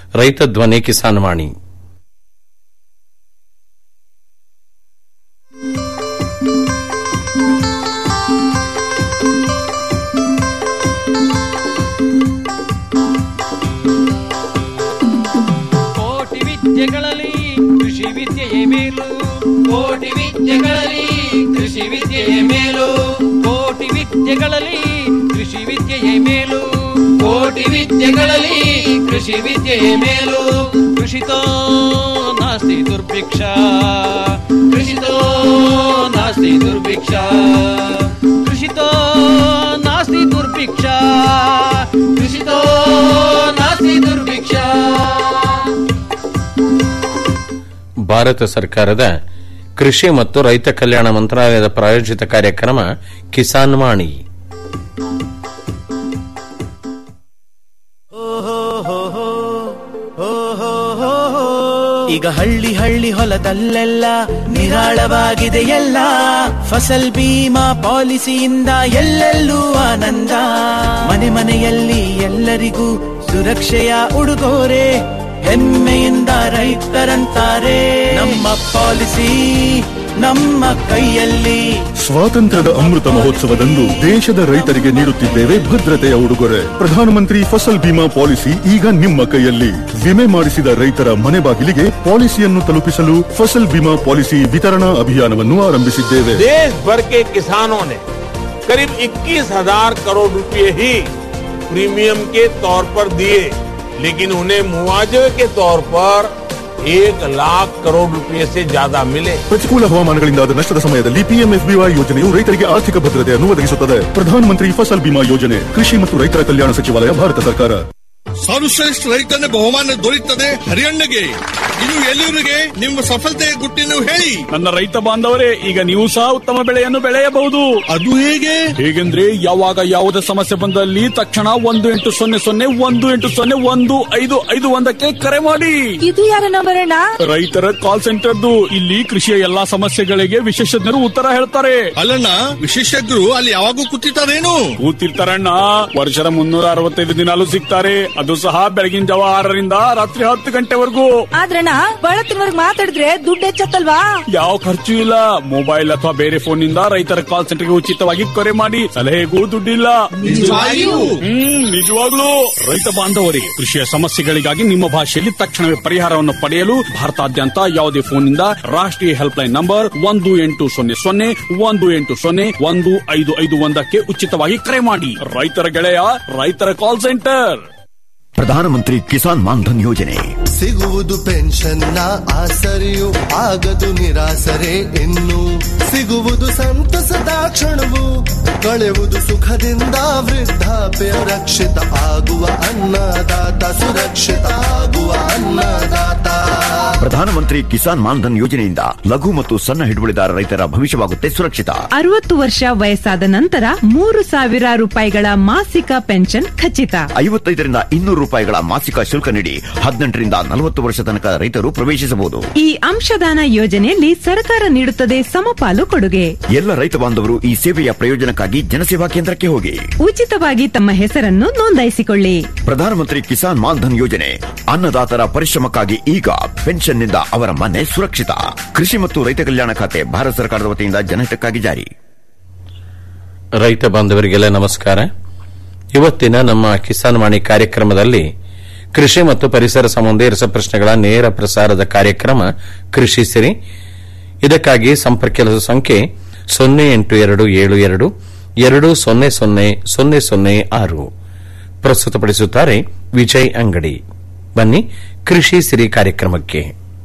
ರೈತ ಧ್ವನಿ ಕಿಸಾನ್ ವಾಣಿ ಕೋಟಿ ವಿದ್ಯೆಗಳಲ್ಲಿ ಕೃಷಿ ವಿದ್ಯೆಯೇ ಮೇಲು ಕೋಟಿ ವಿದ್ಯೆಗಳಲ್ಲಿ ಕೃಷಿ ವಿದ್ಯೆಯೇ ಮೇಲು ಕೋಟಿ ವಿದ್ಯೆಗಳಲ್ಲಿ ಕೃಷಿ ವಿದ್ಯೆಯೇ ಮೇಲು ಕೋಟಿ ವಿದ್ಯೆಗಳಲ್ಲಿ ಕೃಷಿ ವಿದ್ಯೆಯೇ ಮೇಲು ಕೃಷಿತೋ ನಾಸ್ತಿ ದುರ್ಭಿಕ್ಷ ಕೃಷಿತೋ ನಾಸ್ತಿ ದುರ್ಭಿಕ್ಷ ಕೃಷಿತೋ ನಾಸ್ತಿ ದುರ್ಭಿಕ್ಷ ಕೃಷಿತೋ ನಾಸ್ತಿ ದುರ್ಭಿಕ್ಷ ಭಾರತ ಸರ್ಕಾರದ ಕೃಷಿ ಮತ್ತು ರೈತ ಕಲ್ಯಾಣ ಮಂತ್ರಾಲಯದ ಪ್ರಾಯೋಜಿತ ಕಾರ್ಯಕ್ರಮ ಕಿಸಾನ್ ವಾಣಿ ಈಗ ಹಳ್ಳಿ ಹಳ್ಳಿ ಹೊಲದಲ್ಲೆಲ್ಲ ನಿರಾಳವಾಗಿದೆ ಎಲ್ಲ ಫಸಲ್ ಬೀಮಾ ಪಾಲಿಸಿಯಿಂದ ಎಲ್ಲೆಲ್ಲೂ ಆನಂದ ಮನೆ ಮನೆಯಲ್ಲಿ ಎಲ್ಲರಿಗೂ ಸುರಕ್ಷೆಯ ಉಡುಗೊರೆ ಹೆಮ್ಮೆಯಿಂದ ರೈತರಂತಾರೆ ನಮ್ಮ ಪಾಲಿಸಿ ನಮ್ಮ ಕೈಯಲ್ಲಿ ಸ್ವಾತಂತ್ರ್ಯದ ಅಮೃತ ಮಹೋತ್ಸವದಂದು ದೇಶದ ರೈತರಿಗೆ ನೀಡುತ್ತಿದ್ದೇವೆ ಭದ್ರತೆಯ ಉಡುಗೊರೆ ಪ್ರಧಾನಮಂತ್ರಿ ಫಸಲ್ ಬಿಮಾ ಪಾಲಿಸಿ ಈಗ ನಿಮ್ಮ ಕೈಯಲ್ಲಿ ವಿಮೆ ಮಾಡಿಸಿದ ರೈತರ ಮನೆ ಬಾಗಿಲಿಗೆ ಪಾಲಿಸಿಯನ್ನು ತಲುಪಿಸಲು ಫಸಲ್ ಬಿಮಾ ಪಾಲಿಸಿ ವಿತರಣಾ ಅಭಿಯಾನವನ್ನು ಆರಂಭಿಸಿದ್ದೇವೆ देश भर के किसानों ने करीब 21,000 करोड़ रुपए ही प्रीमियम के तौर पर दिए लेकिन उन्हें मुआवजे के तौर पर एक लाख करोड़ रुपए से ज्यादा मिले ಪ್ರತಿಕೂಲ ಹವಾಮಾನಗಳಿಂದಾದ ನಷ್ಟದ ಸಮಯದಲ್ಲಿ ಪಿಎಂಎಫ್ಬಿವೈ ಯೋಜನೆಯು ರೈತರಿಗೆ ಆರ್ಥಿಕ ಭದ್ರತೆಯನ್ನು ಒದಗಿಸುತ್ತದೆ ಪ್ರಧಾನಮಂತ್ರಿ ಫಸಲ್ ಬಿಮಾ ಯೋಜನೆ ಕೃಷಿ ಮತ್ತು ರೈತರ ಕಲ್ಯಾಣ ಸಚಿವಾಲಯ ಭಾರತ ಸರ್ಕಾರ ಸರ್ವಶ್ರೇಷ್ಠ ರೈತನ ಬಹುಮಾನ ದೊರೆಯುತ್ತದೆ ಹರಿಯಣ್ಣಗೆ ಇದು ಎಲ್ಲಿವರಿಗೆ ನಿಮ್ಮ ಸಫಲತೆಯ ಗುಟ್ಟಿನ ಹೇಳಿ ನನ್ನ ರೈತ ಬಾಂಧವರೇ ಈಗ ನೀವು ಸಹ ಉತ್ತಮ ಬೆಳೆಯನ್ನು ಬೆಳೆಯಬಹುದು ಅದು ಹೇಗೆ ಹೇಗೆಂದ್ರೆ ಯಾವಾಗ ಯಾವುದೇ ಸಮಸ್ಯೆ ಬಂದಲ್ಲಿ ತಕ್ಷಣ ಒಂದು ಎಂಟು ಸೊನ್ನೆ ಸೊನ್ನೆ ಒಂದು ಎಂಟು ಸೊನ್ನೆ ಒಂದು ಐದು ಐದು ಒಂದಕ್ಕೆ ಕರೆ ಮಾಡಿ ಇದು ಯಾರ ನಂಬರ್ ಅಣ್ಣ ರೈತರ ಕಾಲ್ ಸೆಂಟರ್ದು ಇಲ್ಲಿ ಕೃಷಿಯ ಎಲ್ಲಾ ಸಮಸ್ಯೆಗಳಿಗೆ ವಿಶೇಷಜ್ಞರು ಉತ್ತರ ಹೇಳ್ತಾರೆ ಅಲ್ಲಣ್ಣ ವಿಶೇಷಜ್ಞರು ಅಲ್ಲಿ ಯಾವಾಗೂ ಕೂತಿರ್ತಾರೇನು ಕೂತಿರ್ತಾರಣ್ಣ ವರ್ಷದ ಮುನ್ನೂರ ಅರವತ್ತೈದು ದಿನಾಲು ಸಿಗ್ತಾರೆ ಅದು ಸಹ ಬೆಳಗಿನ ಜಾವ ಆರರಿಂದ ರಾತ್ರಿ ಹತ್ತು ಗಂಟೆವರೆಗೂ ಆದ್ರಣ್ಣ ಬಳತ್ತಿನವರ್ಗ್ ಮಾತಾಡಿದ್ರೆ ದುಡ್ಡು ಹೆಚ್ಚತ್ತಲ್ವಾ ಯಾವ ಖರ್ಚು ಇಲ್ಲ ಮೊಬೈಲ್ ಅಥವಾ ಬೇರೆ ಫೋನ್ ನಿಂದ ರೈತರ ಕಾಲ್ ಸೆಂಟರ್ಗೆ ಉಚಿತವಾಗಿ ಕರೆ ಮಾಡಿ ಸಲಹೆಗೂ ದುಡ್ಡಿಲ್ಲ ನಿಜವಾಗಿಯೂ? ಹ್ಮ್ ನಿಜವಾಗ್ಲೂ ರೈತ ಬಾಂಧವರೇ ಕೃಷಿಯ ಸಮಸ್ಯೆಗಳಿಗಾಗಿ ನಿಮ್ಮ ಭಾಷೆಯಲ್ಲಿ ತಕ್ಷಣವೇ ಪರಿಹಾರವನ್ನು ಪಡೆಯಲು ಭಾರತಾದ್ಯಂತ ಯಾವುದೇ ಫೋನ್ನಿಂದ ರಾಷ್ಟ್ರೀಯ ಹೆಲ್ಪ್ ಲೈನ್ ನಂಬರ್ ಒಂದು ಎಂಟು ಸೊನ್ನೆ ಸೊನ್ನೆ ಒಂದು ಎಂಟು ಸೊನ್ನೆ ಒಂದು ಐದು ಐದು ಒಂದಕ್ಕೆ ಉಚಿತವಾಗಿ ಕರೆ ಮಾಡಿ ರೈತರ ಗೆಳೆಯ ರೈತರ ಕಾಲ್ ಸೆಂಟರ್ ಪ್ರಧಾನಮಂತ್ರಿ ಕಿಸಾನ್ ಮಾನ್ಧನ್ ಯೋಜನೆ ಸಿಗುವುದು ಪೆನ್ಷನ್ನ ಆಸರೆಯು ಆಗದು ನಿರಾಸರೆ ಇನ್ನು ಸಿಗುವುದು ಸಂತಸದ ಕ್ಷಣವು ಕಳೆಯುವುದು ಸುಖದಿಂದ ವೃದ್ಧಾಪ್ಯ ರಕ್ಷಿತ ಆಗುವ ಅನ್ನದಾತ ಸುರಕ್ಷಿತ ಆಗುವ ಅನ್ನದಾತ ಪ್ರಧಾನಮಂತ್ರಿ ಕಿಸಾನ್ ಮಾನ್ಧನ್ ಯೋಜನೆಯಿಂದ ಲಘು ಮತ್ತು ಸಣ್ಣ ಹಿಡುವಳಿದಾರ ರೈತರ ಭವಿಷ್ಯವಾಗುತ್ತೆ ಸುರಕ್ಷಿತ ಅರವತ್ತು ವರ್ಷ ವಯಸ್ಸಾದ ನಂತರ ಮೂರು ಸಾವಿರ ರೂಪಾಯಿಗಳ ಮಾಸಿಕ ಪೆನ್ಷನ್ ಖಚಿತ ಐವತ್ತೈದರಿಂದ ಇನ್ನೂರು ರೂಪಾಯಿಗಳ ಮಾಸಿಕ ಶುಲ್ಕ ನೀಡಿ ಹದಿನೆಂಟರಿಂದ ನಲವತ್ತು ವರ್ಷ ತನಕ ರೈತರು ಪ್ರವೇಶಿಸಬಹುದು ಈ ಅಂಶದಾನ ಯೋಜನೆಯಲ್ಲಿ ಸರ್ಕಾರ ನೀಡುತ್ತದೆ ಸಮಪಾಲು ಕೊಡುಗೆ ಎಲ್ಲ ರೈತ ಬಾಂಧವರು ಈ ಸೇವೆಯ ಪ್ರಯೋಜನಕ್ಕಾಗಿ ಜನಸೇವಾ ಕೇಂದ್ರಕ್ಕೆ ಹೋಗಿ ಉಚಿತವಾಗಿ ತಮ್ಮ ಹೆಸರನ್ನು ನೋಂದಾಯಿಸಿಕೊಳ್ಳಿ ಪ್ರಧಾನಮಂತ್ರಿ ಕಿಸಾನ್ ಮಾನ್ಧನ್ ಯೋಜನೆ ಅನ್ನದಾತರ ಪರಿಶ್ರಮಕ್ಕಾಗಿ ಈಗ ಪೆನ್ಷನ್ನಿಂದ ಅವರ ಮನೆ ಸುರಕ್ಷಿತ ಕೃಷಿ ಮತ್ತು ರೈತ ಕಲ್ಯಾಣ ಖಾತೆ ಭಾರತ ಸರ್ಕಾರದ ವತಿಯಿಂದ ಜನಹಿತಕ್ಕಾಗಿ ಜಾರಿ ರೈತ ಬಾಂಧವರಿಗೆಲ್ಲ ನಮಸ್ಕಾರ ಇವತ್ತಿನ ನಮ್ಮ ಕಿಸಾನ್ ವಾಣಿ ಕಾರ್ಯಕ್ರಮದಲ್ಲಿ ಕೃಷಿ ಮತ್ತು ಪರಿಸರ ಸಂಬಂಧಿ ರಸಪ್ರಶ್ನೆಗಳ ನೇರ ಪ್ರಸಾರದ ಕಾರ್ಯಕ್ರಮ ಕೃಷಿ ಸಿರಿ ಇದಕ್ಕಾಗಿ ಸಂಪರ್ಕಿಸುವ ಸಂಖ್ಯೆ ಸೊನ್ನೆ ಎಂಟು ಎರಡು ಏಳು ಎರಡು ಎರಡು ಸೊನ್ನೆ ಸೊನ್ನೆ ಸೊನ್ನೆ ಸೊನ್ನೆ ಆರು ಪ್ರಸ್ತುತಪಡಿಸುತ್ತಾರೆ ವಿಜಯ್ ಅಂಗಡಿ ಬನ್ನಿ ಕೃಷಿ ಸಿರಿ ಕಾರ್ಯಕ್ರಮಕ್ಕೆ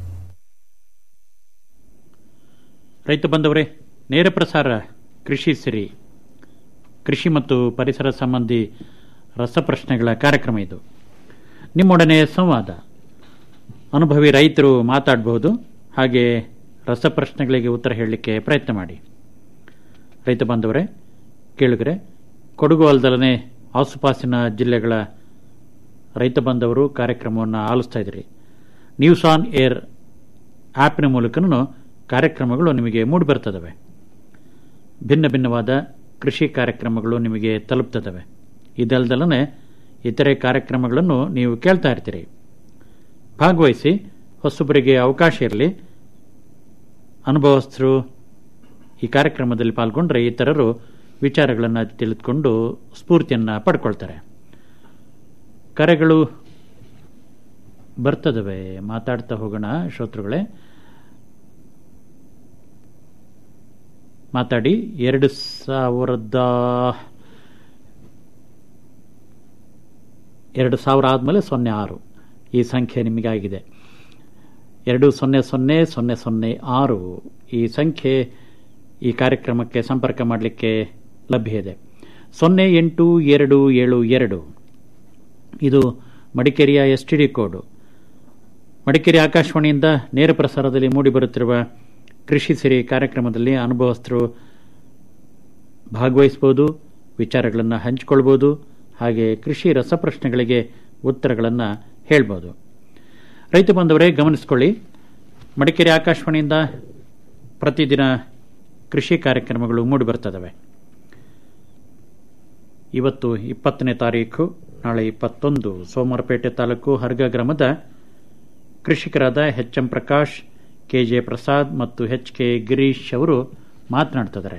ರೈತ ಬಂದವರೇ ನೇರ ಪ್ರಸಾರ ಕೃಷಿ ಸಿರಿ ಕೃಷಿ ಮತ್ತು ಪರಿಸರ ಸಂಬಂಧಿ ರಸಪ್ರಶ್ನೆಗಳ ಕಾರ್ಯಕ್ರಮ ಇದು ನಿಮ್ಮೊಡನೆ ಸಂವಾದ ಅನುಭವಿ ರೈತರು ಮಾತಾಡಬಹುದು ಹಾಗೆ ರಸಪ್ರಶ್ನೆಗಳಿಗೆ ಉತ್ತರ ಹೇಳಲಿಕ್ಕೆ ಪ್ರಯತ್ನ ಮಾಡಿ ರೈತ ಬಾಂಧವರೇ ಕೇಳಿದರೆ ಕೊಡಗು ಅಲ್ದಲನೆ ಆಸುಪಾಸಿನ ಜಿಲ್ಲೆಗಳ ರೈತ ಬಾಂಧವರು ಕಾರ್ಯಕ್ರಮವನ್ನು ಆಲಿಸ್ತಾ ಇದ್ದೀರಿ ನ್ಯೂಸ್ ಆನ್ ಏರ್ ಆ್ಯಪ್ನ ಮೂಲಕನೂ ಕಾರ್ಯಕ್ರಮಗಳು ನಿಮಗೆ ಮೂಡಿಬರ್ತದವೆ ಭಿನ್ನ ಭಿನ್ನವಾದ ಕೃಷಿ ಕಾರ್ಯಕ್ರಮಗಳು ನಿಮಗೆ ತಲುಪ್ತದವೆ ಇದಲ್ದಲನೆ ಇತರೆ ಕಾರ್ಯಕ್ರಮಗಳನ್ನು ನೀವು ಕೇಳ್ತಾ ಇರ್ತೀರಿ ಭಾಗವಹಿಸಿ ಹೊಸಬರಿಗೆ ಅವಕಾಶ ಇರಲಿ ಅನುಭವಸ್ಥರು ಈ ಕಾರ್ಯಕ್ರಮದಲ್ಲಿ ಪಾಲ್ಗೊಂಡ್ರೆ ಇತರರು ವಿಚಾರಗಳನ್ನು ತಿಳಿದುಕೊಂಡು ಸ್ಫೂರ್ತಿಯನ್ನು ಪಡ್ಕೊಳ್ತಾರೆ ಕರೆಗಳು ಬರ್ತದವೆ ಮಾತಾಡ್ತಾ ಹೋಗೋಣ ಶ್ರೋತೃಗಳೇ ಮಾತಾಡಿ ಎರಡು ಸಾವಿರದ ಎರಡು ಸಾವಿರ ಆದಮೇಲೆ ಸೊನ್ನೆ ಆರು ಈ ಸಂಖ್ಯೆ ನಿಮಗಾಗಿದೆ ಎರಡು ಸೊನ್ನೆ ಸೊನ್ನೆ ಸೊನ್ನೆ ಸೊನ್ನೆ ಆರು ಈ ಸಂಖ್ಯೆ ಈ ಕಾರ್ಯಕ್ರಮಕ್ಕೆ ಸಂಪರ್ಕ ಮಾಡಲಿಕ್ಕೆ ಲಭ್ಯ ಇದೆ ಸೊನ್ನೆ ಎಂಟು ಎರಡು ಏಳು ಎರಡು ಇದು ಮಡಿಕೇರಿಯ S T D code Madikeri ಆಕಾಶವಾಣಿಯಿಂದ ನೇರ ಪ್ರಸಾರದಲ್ಲಿ ಮೂಡಿಬರುತ್ತಿರುವ ಕೃಷಿ ಸಿರಿ ಕಾರ್ಯಕ್ರಮದಲ್ಲಿ ಅನುಭವಸ್ಥರು ಭಾಗವಹಿಸಬಹುದು ವಿಚಾರಗಳನ್ನು ಹಂಚಿಕೊಳ್ಬೋದು ಹಾಗೆ ಕೃಷಿ ರಸಪ್ರಶ್ನೆಗಳಿಗೆ ಉತ್ತರಗಳನ್ನು ಹೇಳ್ಬೋದು ರೈತ ಬಂದವರೇ ಗಮನಿಸಿಕೊಳ್ಳಿ ಮಡಿಕೇರಿ ಆಕಾಶವಾಣಿಯಿಂದ ಪ್ರತಿದಿನ ಕೃಷಿ ಕಾರ್ಯಕ್ರಮಗಳು ಮೂಡಿಬರ್ತದವೆ ಇವತ್ತು ಇಪ್ಪತ್ತನೇ ತಾರೀಖು ನಾಳೆ ಇಪ್ಪತ್ತೊಂದು ಸೋಮವಾರಪೇಟೆ ತಾಲೂಕು ಹರ್ಗ ಗ್ರಾಮದ ಕೃಷಿಕರಾದ H M Prakash K J Prasad ಮತ್ತು ಎಚ್ ಕೆ ಗಿರೀಶ್ ಅವರು ಮಾತನಾಡ್ತಿದ್ದಾರೆ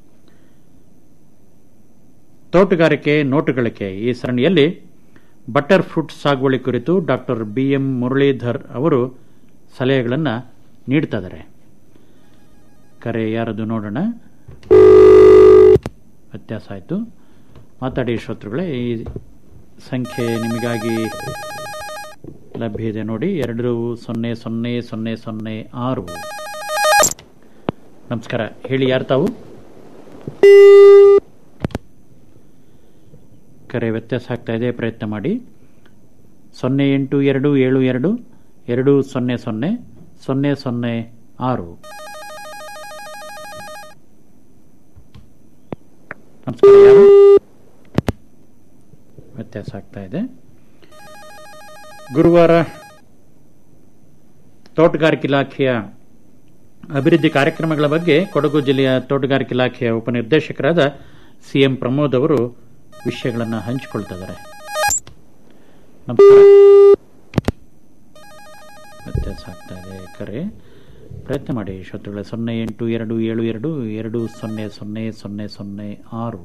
ತೋಟಗಾರಿಕೆ ನೋಟುಗಳಿಕೆ ಈ ಸರಣಿಯಲ್ಲಿ ಬಟರ್ ಫ್ರೂಟ್ ಸಾಗುವಳಿ ಕುರಿತು ಡಾಕ್ಟರ್ ಬಿ ಎಂ ಮುರಳೀಧರ್ ಅವರು ಸಲಹೆಗಳನ್ನು ನೀಡ್ತಿದ್ದಾರೆ ಕರೆ ಯಾರದು ನೋಡೋಣ ವ್ಯತ್ಯಾಸ ಆಯಿತು ಮಾತಾಡಿ ಶ್ರೋತೃಗಳೇ ಈ ಸಂಖ್ಯೆ ನಿಮಗಾಗಿ ಲಭ್ಯ ಇದೆ ನೋಡಿ ಎರಡು ಸೊನ್ನೆ ಸೊನ್ನೆ ಸೊನ್ನೆ ಸೊನ್ನೆ ಆರು ನಮಸ್ಕಾರ ಹೇಳಿ ಯಾರು ತಾವು ಕರೆ ವ್ಯತ್ಯಾಸ ಆಗ್ತಾ ಇದೆ ಪ್ರಯತ್ನ ಮಾಡಿ ಸೊನ್ನೆ ಎಂಟು ಎರಡು ಏಳು ಎರಡು ಎರಡು ಸೊನ್ನೆ ಸೊನ್ನೆ ಸೊನ್ನೆ ಸೊನ್ನೆ ಆರು ನಮಸ್ಕಾರ ಯಾರು ವ್ಯತ್ಯಾಸ ಆಗ್ತಾ ಇದೆ ಗುರುವಾರ ತೋಟಗಾರಿಕೆ ಇಲಾಖೆಯ ಅಭಿವೃದ್ಧಿ ಕಾರ್ಯಕ್ರಮಗಳ ಬಗ್ಗೆ ಕೊಡಗು ಜಿಲ್ಲೆಯ ತೋಟಗಾರಿಕೆ ಇಲಾಖೆಯ ಉಪನಿರ್ದೇಶಕರಾದ ಸಿಎಂ ಪ್ರಮೋದ್ ಅವರು ವಿಷಯಗಳನ್ನು ಹಂಚಿಕೊಳ್ತಿದ್ದಾರೆ ನಮಸ್ಕಾರ ವ್ಯತ್ಯಾಸ ಆಗ್ತಾ ಇದೆ ಕರೆ ಪ್ರಯತ್ನ ಮಾಡಿ ಶ್ರೋತೃಗಳೇ ಸೊನ್ನೆ ಎಂಟು ಎರಡು ಏಳು ಎರಡು ಎರಡು ಸೊನ್ನೆ ಸೊನ್ನೆ ಸೊನ್ನೆ ಸೊನ್ನೆ ಆರು